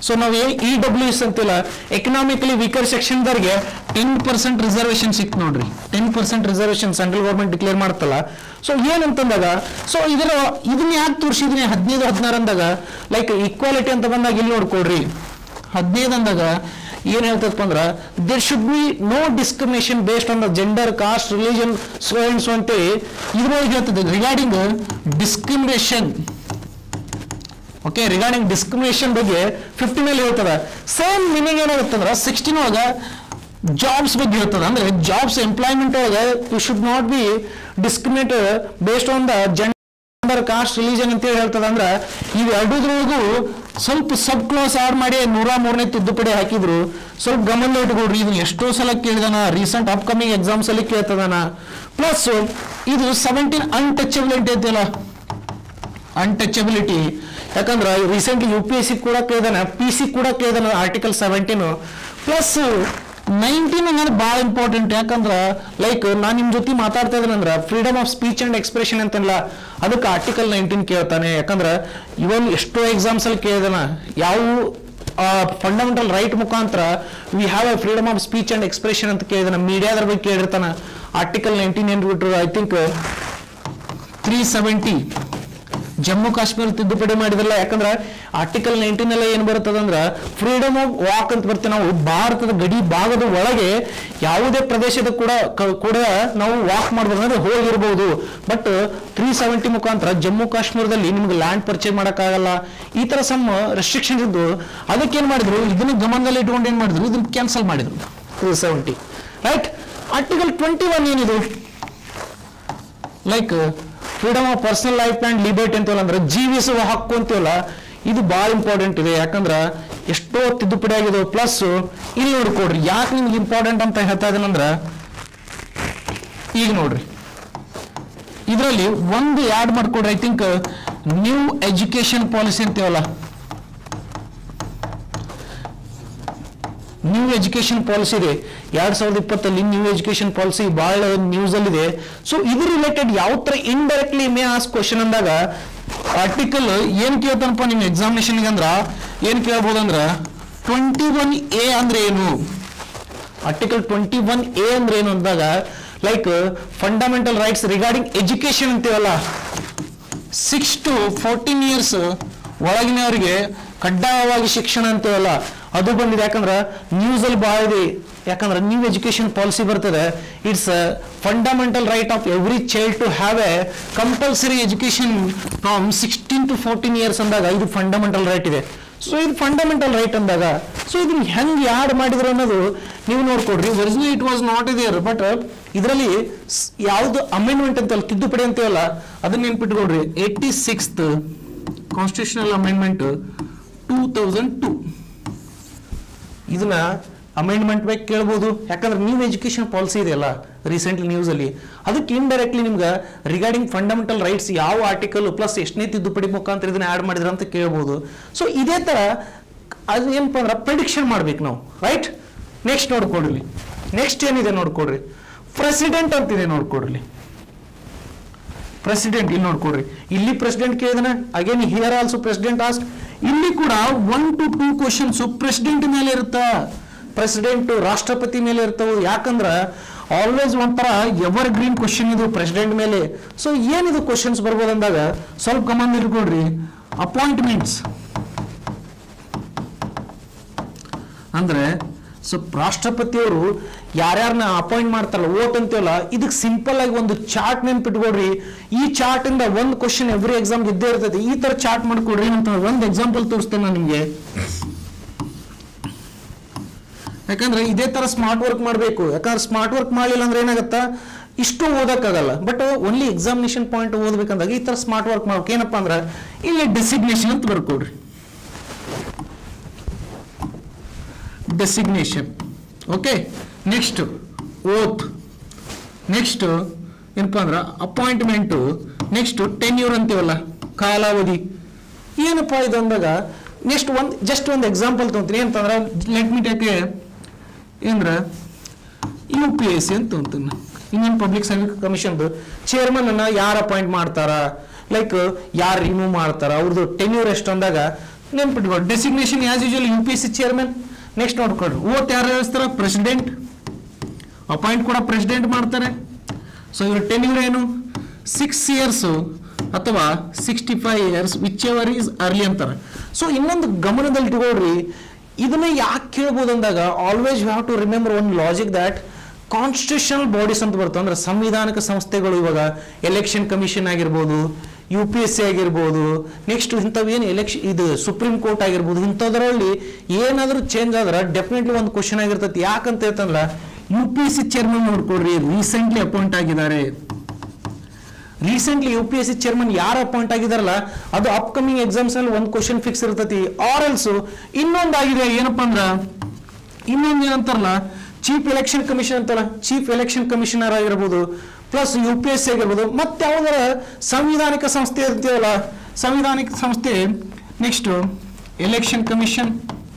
ಸೊ ನಾವು ಏನ್ ಇ ಡಬ್ಲ್ಯೂ ಎಸ್ ಅಂತಿಲ್ಲ ಎಕನಾಮಿಕಲಿ ವೀಕರ್ ಸೆಕ್ಷನ್ದವ್ರಿಗೆ ಟೆನ್ ಪರ್ಸೆಂಟ್ ರಿಸರ್ವೇಶನ್ ಸಿಕ್ತು ನೋಡ್ರಿ ten percent reservation central government declare ಮಾಡ್ತಲ್ಲ ಸೊ ಏನಂತಂದಾಗ ಸೊ ಇದರ ಇದನ್ನ ಯಾಕೆ ತೋರಿಸಿದ್ರಿ ಹದಿನೈದು ಹದಿನಾರು ಅಂದಾಗ ಲೈಕ್ ಈಕ್ವಾಲಿಟಿ ಅಂತ ಬಂದಾಗ ಇಲ್ಲಿ ನೋಡ್ಕೊಡ್ರಿ ಹದಿನೈದು ಅಂದಾಗ ಏನ್ ಹೇಳ್ತದಪ್ಪ ಅಂದ್ರ there should be no discrimination based on the gender caste religion so and so ಅಂತೇಳಿ ಇದ್ರೊಳಗೆ ಹೇಳ್ತದೆ regarding discrimination okay regarding discrimination ಬಗ್ಗೆ ಫಿಫ್ಟೀನ್ ಅಲ್ಲಿ ಹೇಳ್ತದ ಸೇಮ್ ಮೀನಿಂಗ್ ಏನಾಗುತ್ತಂದ್ರ ಸಿಕ್ಸ್ಟೀನ್ ಒಳಗ ಜಾಬ್ಸ್ ಬಗ್ಗೆ ಹೇಳ್ತದ ಅಂದ್ರೆ ಜಾಬ್ಸ್ ಎಂಪ್ಲಾಯ್ಮೆಂಟ್ ಒಳಗೆ you should not be discriminate based on the gender caste religion ಅಂತ ಹೇಳಿ ಹೇಳ್ತದ ಅಂದ್ರ ಇವು ಎರಡೂದ್ರೊಳಗೂ ಸ್ವಲ್ಪ ಸಬ್ ಕ್ಲಾಸ್ ಆಡ್ ಮಾಡಿ ನೂರ ಮೂರನೇ ತಿದ್ದುಪಡಿ ಹಾಕಿದ್ರು ಸ್ವಲ್ಪ ಗಮನ ಇಟ್ಕೊಡ್ರಿ ಇದನ್ನ ಎಷ್ಟೋ ಸಲ ಕೇಳಿದಾನ ರೀಸೆಂಟ್ ಅಪ್ಕಮಿಂಗ್ ಎಕ್ಸಾಮ್ಸ್ ಅಲ್ಲಿ ಕೇಳ್ತದಾನ ಪ್ಲಸ್ ಇದು ಸೆವೆಂಟೀನ್ ಅನ್ಟಚಬಿಲಿಟಿ ಐತಿಲ್ಲ ಅನ್ಟಚಬಿಲಿಟಿ ಯಾಕಂದ್ರೆ recently U P S C ಕೂಡ ಕೇಳಿದಾನೆ ಪಿ ಸಿ ಕೂಡ ಕೇಳಿದಾನೆ ಆರ್ಟಿಕಲ್ ಸೆವೆಂಟೀನ್ ಪ್ಲಸ್ ನೈನ್ಟೀನ್ ಅನ್ನೋದು ಭಾಳ ಇಂಪಾರ್ಟೆಂಟ್ ಯಾಕಂದ್ರೆ ಲೈಕ್ ನಾನು ನಿಮ್ಮ ಜೊತೆ ಮಾತಾಡ್ತಾ ಇದ್ದೇನೆ ಅಂದ್ರೆ freedom of speech and expression ಅಂತಲ್ಲ ಅದಕ್ಕೆ ಆರ್ಟಿಕಲ್ ನೈನ್ಟೀನ್ ಕೇಳ್ತಾನೆ ಯಾಕಂದ್ರೆ ಇವನ್ ಎಷ್ಟೋ ಎಕ್ಸಾಮ್ಸ್ ಅಲ್ಲಿ ಕೇಳಿದಾನ ಯಾವ ಫಂಡಮೆಂಟಲ್ ರೈಟ್ ಮುಖಾಂತರ we have a freedom of speech and expression ಅಂತ ಕೇಳಿದಾನ ಮೀಡಿಯಾದ್ರ ಬಗ್ಗೆ ಕೇಳಿರ್ತಾನ ಆರ್ಟಿಕಲ್ ನೈನ್ಟೀನ್ ಏನ್ ಬಿಟ್ರು I think three seventy Jammu Kashmir ತಿದ್ದುಪಡಿ ಮಾಡಿದ್ರಲ್ಲ ಯಾಕಂದ್ರೆ ಆರ್ಟಿಕಲ್ ನೈನ್ಟೀನ್ ಎಲ್ಲ ಏನ್ ಬರ್ತದಂದ್ರ ಫ್ರೀಡಮ್ ಆಫ್ ವಾಕ್ ಅಂತ ಬರ್ತೀವಿ ನಾವು ಭಾರತದ ಗಡಿ ಭಾಗದ ಒಳಗೆ ಯಾವುದೇ ಪ್ರದೇಶದ ಕೂಡ ಕ- ಕೂಡ ನಾವು ವಾಕ್ ಮಾಡ್ಬೋದು ಅಂದ್ರೆ ಹೋಗಿರ್ಬೋದು ಬಟ್ ತ್ರೀ ಸೆವೆಂಟಿ ಮುಖಾಂತರ ಜಮ್ಮು ಕಾಶ್ಮೀರದಲ್ಲಿ ನಿಮ್ಗೆ ಲ್ಯಾಂಡ್ ಪರ್ಚೇಸ್ ಮಾಡೋಕ್ಕಾಗಲ್ಲ ಈ ತರ ಸಮ್ ರೆಸ್ಟ್ರಿಕ್ಷನ್ ಇದ್ದು ಅದಕ್ಕೆ ಏನ್ ಮಾಡಿದ್ರು ಇದನ್ನ ಗಮನದಲ್ಲಿ ಇಟ್ಕೊಂಡು ಏನ್ ಮಾಡಿದ್ರು ಇದನ್ನ ಕ್ಯಾನ್ಸಲ್ ಮಾಡಿದ್ರು three seventy right article twenty one ಏನಿದು like freedom of personal life and liberty ಅಂತೀವಲ್ಲ ಅಂದ್ರೆ ಜೀವಿಸುವ ಹಕ್ಕು ಅಂತೀವಲ್ಲ ಇದು ಭಾಳ ಇಂಪಾರ್ಟೆಂಟ್ ಇದೆ ಯಾಕಂದ್ರೆ ಎಷ್ಟೋ ತಿದ್ದುಪಡಿ ಆಗಿದೆ ಪ್ಲಸ್ ಇಲ್ಲಿ ನೋಡ್ಕೊಡ್ರಿ ಯಾಕೆ ನಿಮ್ಗೆ ಇಂಪಾರ್ಟೆಂಟ್ ಅಂತ ಹೇಳ್ತಾ ಇದೀನಂದ್ರೆ ಈಗ ನೋಡ್ರಿ ಇದರಲ್ಲಿ ಒಂದು ಆ್ಯಡ್ ಮಾಡ್ಕೊಡ್ರಿ I think new education policy ಅಂತೀವಲ್ಲ ನ್ಯೂ ಎಜುಕೇಶನ್ ಪಾಲಿಸಿ ಇದೆ ಎರಡ್ ಸಾವಿರದ ಇಪ್ಪತ್ತಲ್ಲಿ ನ್ಯೂ ಎಜುಕೇಶನ್ ಪಾಲಿಸಿ ಬಹಳ ನ್ಯೂಸ್ ಅಲ್ಲಿ ಇದೆ ಸೊ ಇದು ರಿಲೇಟೆಡ್ ಯಾವ ತರ ಇಂಡೈರೆಕ್ಟ್ಲಿ ಮೇ ಆಸ್ ಕ್ವಶನ್ ಅಂದಾಗ ಆರ್ಟಿಕಲ್ ಏನ್ ಕೇಳ್ತಾನಪ್ಪ ನಿಮ್ ಎಕ್ಸಾಮಿನೇಷನ್ ಅಂದ್ರ ಏನ್ ಕೇಳ್ಬೋದಂದ್ರ ಟ್ವೆಂಟಿ ಒನ್ ಎ ಅಂದ್ರೆ ಏನು ಆರ್ಟಿಕಲ್ ಟ್ವೆಂಟಿ ಒನ್ ಎ ಅಂದ್ರೆ ಏನು ಅಂದಾಗ like fundamental rights regarding education ಅಂತೀವಲ್ಲ ಸಿಕ್ಸ್ ಟು ಫೋರ್ಟೀನ್ ಇಯರ್ಸ್ ಒಳಗಿನವರಿಗೆ ಕಡ್ಡಾಯವಾಗಿ ಶಿಕ್ಷಣ ಅಂತೀವಲ್ಲ ಅದು ಬಂದಿದೆ ಯಾಕಂದ್ರೆ ನ್ಯೂಸ್ ಅಲ್ಲಿ ಬಹಳ ಇದೆ ಯಾಕಂದ್ರೆ ನ್ಯೂ ಎಜುಕೇಶನ್ ಪಾಲಿಸಿ ಬರ್ತದೆ it's fundamental right of every child to have a compulsory education from sixteen to fourteen years ಅಂದಾಗ ಇದು ಫಂಡಮೆಂಟಲ್ ರೈಟ್ ಇದೆ ಸೊ ಇದು ಫಂಡಮೆಂಟಲ್ ರೈಟ್ ಅಂದಾಗ ಸೊ ಇದನ್ನ ಹೆಂಗ್ ಯಾಡ್ ಮಾಡಿದ್ರು ಅನ್ನೋದು ನೀವು ನೋಡ್ಕೊಡ್ರಿ original it was not there but ಇದರಲ್ಲಿ ಯಾವ್ದು ಅಮೆಂಡ್ಮೆಂಟ್ ಅಂತಲ್ಲ ತಿದ್ದುಪಡಿ ಅಂತೀವಲ್ಲ ಅದನ್ನ ನೆನ್ಪಿಟ್ಕೊಡ್ರಿ eighty sixth constitutional amendment two thousand two ಇದನ್ನ ಅಮೆಂಡ್ಮೆಂಟ್ ಬಗ್ಗೆ ಕೇಳ್ಬೋದು ಯಾಕಂದ್ರೆ ನ್ಯೂ ಎಜುಕೇಶನ್ ಪಾಲಿಸಿ ಇದೆಯಲ್ಲ ರೀಸೆಂಟ್ಲಿ ನ್ಯೂಸ್ ಅಲ್ಲಿ ಅದಕ್ಕೆ ಇಂಡೈರೆಕ್ಟ್ಲಿ ನಿಮ್ಗೆ ರಿಗಾರ್ಡಿಂಗ್ ಫಂಡಮೆಂಟಲ್ ರೈಟ್ಸ್ ಯಾವ ಆರ್ಟಿಕಲ್ ಪ್ಲಸ್ ಎಷ್ಟನೇ ತಿದ್ದುಪಡಿ ಮುಖಾಂತರ ಇದನ್ನ ಆಡ್ ಮಾಡಿದ್ರ ಅಂತ ಕೇಳ್ಬೋದು ಸೊ ಇದೇ ತರ ಅದು ಏನಪ್ಪ ಅಂದ್ರೆ ಪ್ರಿಡಿಕ್ಷನ್ ಮಾಡ್ಬೇಕು ನಾವು ರೈಟ್ ನೆಕ್ಸ್ಟ್ ನೋಡ್ಕೊಡ್ರಿ ನೆಕ್ಸ್ಟ್ ಏನಿದೆ ನೋಡ್ಕೊಡ್ರಿ ಪ್ರೆಸಿಡೆಂಟ್ ಅಂತಿದೆ ನೋಡ್ಕೊಡ್ರಿ ಪ್ರೆಸಿಡೆಂಟ್ ಇಲ್ಲಿ ನೋಡ್ಕೊಡ್ರಿ ಇಲ್ಲಿ ಪ್ರೆಸಿಡೆಂಟ್ ಕೇಳಿದಾನೆ again here also president asked ಇಲ್ಲಿ ಕೂಡ one to two questions president ಮೇಲೆ ಇರುತ್ತ ಪ್ರೆಸಿಡೆಂಟ್ ರಾಷ್ಟ್ರಪತಿ ಮೇಲೆ ಇರ್ತಾವ ಯಾಕಂದ್ರ ಆಲ್ವೇಸ್ ಒಂಥರ ಎವರ್ ಗ್ರೀನ್ ಕ್ವಶನ್ ಇದು ಪ್ರೆಸಿಡೆಂಟ್ ಮೇಲೆ ಸೊ ಏನಿದು ಕ್ವಶನ್ಸ್ ಬರ್ಬೋದು ಅಂದಾಗ ಸ್ವಲ್ಪ ಗಮನ ಇಟ್ಕೊಡ್ರಿ ಅಪಾಯಿಂಟ್ಮೆಂಟ್ಸ್ ಅಂದ್ರೆ ಸೊ ರಾಷ್ಟ್ರಪತಿಯವರು ಯಾರ್ಯಾರನ್ನ ಅಪಾಯಿಂಟ್ ಮಾಡ್ತಾರಲ್ಲ ಓಟ್ ಅಂತೀವಲ್ಲ ಇದಕ್ಕೆ ಸಿಂಪಲ್ ಆಗಿ ಒಂದು ಚಾರ್ಟ್ ನೆನ್ಪಿಟ್ಕೊಡ್ರಿ ಈ ಚಾರ್ಟ್ ಇಂದ ಒಂದು ಕ್ವಶನ್ ಎವ್ರಿ ಎಕ್ಸಾಮ್ ಇದ್ದೇ ಇರ್ತದೆ ಈ ತರ ಚಾರ್ಟ್ ಮಾಡ್ಕೊಡ್ರಿ ಅಂತ ಒಂದು ಎಕ್ಸಾಂಪಲ್ ತೋರಿಸ್ತೇನೆ ನಾನು ನಿಮ್ಗೆ ಯಾಕಂದ್ರೆ ಇದೇ ತರ ಸ್ಮಾರ್ಟ್ ವರ್ಕ್ ಮಾಡಬೇಕು ಯಾಕಂದ್ರೆ ಸ್ಮಾರ್ಟ್ ವರ್ಕ್ ಮಾಡಲಿಲ್ಲ ಅಂದ್ರೆ ಏನಾಗತ್ತಾ ಇಷ್ಟು ಓದಕ್ಕಾಗಲ್ಲ ಬಟ್ ಓನ್ಲಿ ಎಕ್ಸಾಮಿನೇಷನ್ ಪಾಯಿಂಟ್ ಓದ್ಬೇಕಂದಾಗ ಈ ತರ ಸ್ಮಾರ್ಟ್ ವರ್ಕ್ ಮಾಡ್ಬೇಕು ಏನಪ್ಪಾ ಅಂದ್ರೆ ಇಲ್ಲಿ ಡೆಸಿಗ್ನೇಷನ್ ಅಂತ ಬರ್ಕೊಡ್ರಿ designation okay next oath next ಏನಪ್ಪಾ ಅಂದ್ರೆ ಅಪಾಯಿಂಟ್ಮೆಂಟು ನೆಕ್ಸ್ಟ್ ಟೆನ್ಯೂರ್ ಅಂತೀವಲ್ಲ ಕಾಲಾವಧಿ ಏನಪ್ಪಾ ಇದು ಅಂದಾಗ ನೆಕ್ಸ್ಟ್ ಒಂದು ಜಸ್ಟ್ ಒಂದು ಎಕ್ಸಾಂಪಲ್ ತೊಗೊಂತೀನಿ ಏನಂತಂದ್ರೆ ಲೆಟ್ ಮಿ ಟೇಕ್ ಏನಂದ್ರೆ ಯು ಪಿ ಎಸ್ ಸಿ ಅಂತ ತೊಗೊಂತೀನಿ ಇಂಡಿಯನ್ ಪಬ್ಲಿಕ್ ಸರ್ವಿಸ್ ಕಮಿಷನ್ದು ಚೇರ್ಮನ್ ಅನ್ನ ಯಾರು ಅಪಾಯಿಂಟ್ ಮಾಡ್ತಾರ ಲೈಕ್ ಯಾರು ರಿಮೂವ್ ಮಾಡ್ತಾರ ಅವ್ರದ್ದು ಟೆನ್ಯೂರ್ ಎಷ್ಟು ಅಂದಾಗ ನೆನ್ಪಿಟ್ಕೊಳ್ಳಿ designation as usual U P S C chairman next ನೋಡ್ಕೊಳ್ರಿ ಓಟ್ ಯಾರು ಹೇಳ್ತಾರ ಪ್ರೆಸಿಡೆಂಟ್ ಅಪಾಯಿಂಟ್ ಕೂಡ ಪ್ರೆಸಿಡೆಂಟ್ ಮಾಡ್ತಾರೆ ಸೊ ಇವ್ರ ಟೆನ್ಯೂರ್ ಏನು ಸಿಕ್ಸ್ ಇಯರ್ಸು ಅಥವಾ sixty five years whichever is early ಅಂತಾರೆ ಸೊ ಇನ್ನೊಂದು ಗಮನದಲ್ಲಿ ಇಟ್ಕೊಳ್ರಿ ಇದನ್ನ ಯಾಕೆ ಕೇಳ್ಬೋದು ಅಂದಾಗ always you have to remember one logic that constitutional bodies ಅಂತ ಬರ್ತವೆ ಅಂದ್ರೆ ಸಂವಿಧಾನಿಕ ಸಂಸ್ಥೆಗಳು ಇವಾಗ ಎಲೆಕ್ಷನ್ ಕಮಿಷನ್ ಆಗಿರ್ಬೋದು ಯು ಪಿ ಎಸ್ ಸಿ ಆಗಿರ್ಬೋದು ನೆಕ್ಸ್ಟ್ ಇಂಥವೇನು ಎಲೆಕ್ಷನ್ ಇದು ಸುಪ್ರೀಂ ಕೋರ್ಟ್ ಆಗಿರ್ಬೋದು ಇಂಥದ್ರಲ್ಲಿ ಏನಾದರೂ ಚೇಂಜ್ ಆದ್ರೆ ಡೆಫಿನೆಟ್ಲಿ ಒಂದು ಕ್ವಶನ್ ಆಗಿರ್ತೈತಿ ಯಾಕಂತ ಹೇಳ್ತಂದ್ರೆ U P S C chairman ನೋಡ್ಕೊಡ್ರಿ ರೀಸೆಂಟ್ಲಿ ಅಪಾಯಿಂಟ್ ಆಗಿದ್ದಾರೆ recently U P S C chairman ಯಾರು ಅಪಾಯಿಂಟ್ ಆಗಿದಾರಲ್ಲ ಅದು ಅಪ್ಕಮಿಂಗ್ ಎಕ್ಸಾಮ್ಸ್ ಅಲ್ಲಿ ಒಂದು ಕ್ವಶನ್ ಫಿಕ್ಸ್ ಇರ್ತೈತಿ ಆರ್ ಎಲ್ಸ್ ಇನ್ನೊಂದಾಗಿದೆ ಏನಪ್ಪಾ ಅಂದ್ರ ಇನ್ನೊಂದು ಏನಂತಾರಲ್ಲ ಚೀಫ್ ಎಲೆಕ್ಷನ್ ಕಮಿಷನ್ ಅಂತಲ್ಲ ಚೀಫ್ ಎಲೆಕ್ಷನ್ ಕಮಿಷನರ್ ಆಗಿರ್ಬೋದು plus U P S C ಆಗಿರ್ಬೋದು ಮತ್ತೆ ಯಾವ್ದಾರ ಸಂವಿಧಾನಿಕ ಸಂಸ್ಥೆ ಇರ್ತೀವಲ್ಲ ಸಂವಿಧಾನಿಕ ಸಂಸ್ಥೆ next election commission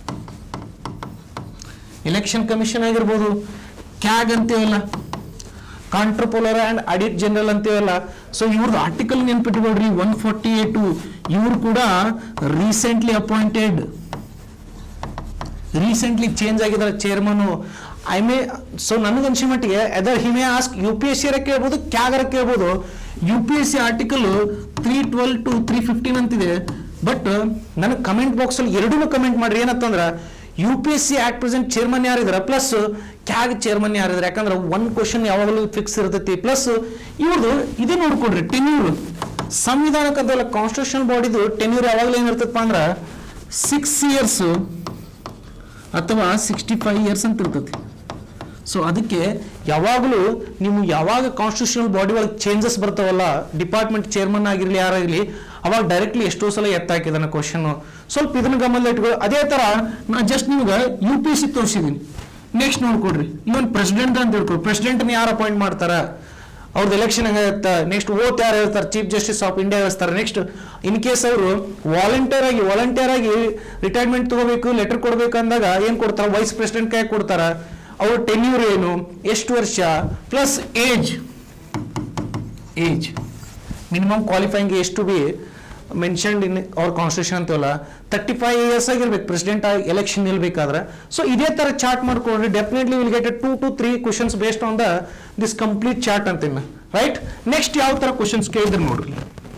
election commission ಆಗಿರ್ಬೋದು ಕ್ಯಾಗ್ ಅಂತೀವಲ್ಲ ಕಾಂಟ್ರಪೋಲರ್ ಅಂಡ್ ಆಡಿಟ್ ಜನರಲ್ ಅಂತೀವಲ್ಲ ಸೊ ಇವ್ರದ್ದು ಆರ್ಟಿಕಲ್ ನೆನ್ಪಿಟ್ಕೊಳ್ರಿ ಒನ್ ಫಾರ್ಟಿ ಏಟು ಇವ್ರು ಕೂಡ ರೀಸೆಂಟ್ಲಿ ಅಪಾಯಿಂಟೆಡ್ ರೀಸೆಂಟ್ಲಿ ಚೇಂಜ್ ಆಗಿದ್ದಾರೆ ಚೇರ್ಮನ್ ಐ ಮೇ ಸೊ ನನಗನ್ಸಿ ಮಟ್ಟಿಗೆ other he may ask U P S C ಕೇಳ್ಬೋದು ಕ್ಯಾಗರ ಕೇಳ್ಬೋದು U P S C article three twelve to three fifteen ಅಂತಿದೆ ಬಟ್ ನನಗೆ ಕಮೆಂಟ್ ಬಾಕ್ಸಲ್ಲಿ ಎರಡೂ ಕಮೆಂಟ್ ಮಾಡ್ರಿ ಏನಂತಂದ್ರೆ U P S C at present chairman ಯಾರಿದಾರೆ ಪ್ಲಸ್ ಕ್ಯಾಗ್ ಚೇರ್ಮನ್ ಯಾರಿದಾರೆ ಯಾಕಂದ್ರೆ ಒನ್ ಕ್ವಶನ್ ಯಾವಾಗಲೂ ಫಿಕ್ಸ್ ಇರ್ತೈತಿ ಪ್ಲಸ್ ಇವ್ರದ್ದು ಇದೇ ನೋಡ್ಕೊಡ್ರಿ ಟೆನ್ಯೂರ್ ಸಂವಿಧಾನಕ್ಕಂತಲ್ಲ ಕಾನ್ಸ್ಟಿಟ್ಯೂಷನ್ ಬಾಡಿದು ಟೆನ್ಯೂರ್ ಯಾವಾಗಲೂ ಏನಿರ್ತೈತಪ್ಪ ಅಂದ್ರೆ ಸಿಕ್ಸ್ ಇಯರ್ಸ್ ಅಥವಾ ಸಿಕ್ಸ್ಟಿ ಫೈವ್ ಇಯರ್ಸ್ ಅಂತ ಇರ್ತೈತಿ ಸೊ ಅದಕ್ಕೆ ಯಾವಾಗಲೂ ನೀವು ಯಾವಾಗ ಕಾನ್ಸ್ಟಿಟ್ಯೂಷನಲ್ ಬಾಡಿ ಒಳಗೆ ಚೇಂಜಸ್ ಬರ್ತಾವಲ್ಲ ಡಿಪಾರ್ಟ್ಮೆಂಟ್ ಚೇರ್ಮನ್ ಆಗಿರಲಿ ಯಾರಾಗಲಿ ಅವಾಗ ಡೈರೆಕ್ಟ್ಲಿ ಎಷ್ಟೋ ಸಲ ಎತ್ತಾಕಿದಾನೆ ಕ್ವಶನ್ ಸ್ವಲ್ಪ ಇದನ್ನ ಗಮನದಲ್ಲಿ ಇಟ್ಕೊ ಅದೇ ತರ ನಾ ಜಸ್ಟ್ ನಿಮ್ಗೆ ಯು ಪಿ ಸಿ ತೋರಿಸಿದೀನಿ ನೆಕ್ಸ್ಟ್ ನೋಡ್ಕೊಡ್ರಿ ಇವನ್ ಪ್ರೆಸಿಡೆಂಟ್ ಅಂತ ಹೇಳ್ಕೊಡ್ರಿ ಪ್ರೆಸಿಡೆಂಟ್ನ ಯಾರು ಅಪಾಯಿಂಟ್ ಮಾಡ್ತಾರ ಅವ್ರದ್ದು ಎಲೆಕ್ಷನ್ ಹೆಂಗಿರುತ್ತೆ ನೆಕ್ಸ್ಟ್ ಓಟ್ ಯಾರು ಹೇಳ್ತಾರೆ ಚೀಫ್ ಜಸ್ಟಿಸ್ ಆಫ್ ಇಂಡಿಯಾ ಹೇಳ್ತಾರೆ ನೆಕ್ಸ್ಟ್ ಇನ್ ಕೇಸ್ ಅವರು ವಾಲಂಟಿಯರ್ ಆಗಿ ವಾಲಂಟಿಯರ್ ಆಗಿ ರಿಟೈರ್ಮೆಂಟ್ ತಗೋಬೇಕು ಲೆಟರ್ ಕೊಡ್ಬೇಕು ಅಂದಾಗ ಏನ್ ಕೊಡ್ತಾರೆ ವೈಸ್ ಪ್ರೆಸಿಡೆಂಟ್ ಕೈ ಕೊಡ್ತಾರ ಅವ್ರ ಟೆನ್ಯೂರ್ ಏನು ಎಷ್ಟು ವರ್ಷ plus age age minimum qualifying ಎಷ್ಟು ಬಿ ಮೆನ್ಷನ್ಡ್ ಇನ್ ಅವ್ರ ಕಾನ್ಸ್ಟಿಟ್ಯೂಷನ್ ಅಂತೀವಲ್ಲ ತರ್ಟಿ ಫೈವ್ ಇಯರ್ಸ್ ಆಗಿರ್ಬೇಕು ಪ್ರೆಸಿಡೆಂಟ್ ಆಗಿ ಎಲೆಕ್ಷನ್ ನಿಲ್ಬೇಕಾದ್ರೆ ಸೊ ಇದೇ ತರ ಚಾರ್ಟ್ ಮಾಡ್ಕೊಂಡ್ರೆ definitely will get two to three questions based on the this complete chart ಅಂತೀನಿ ರೈಟ್ ನೆಕ್ಸ್ಟ್ ಯಾವ ತರ ಕ್ವಶನ್ಸ್ ಕೇಳಿದ್ರೆ ನೋಡ್ರಿ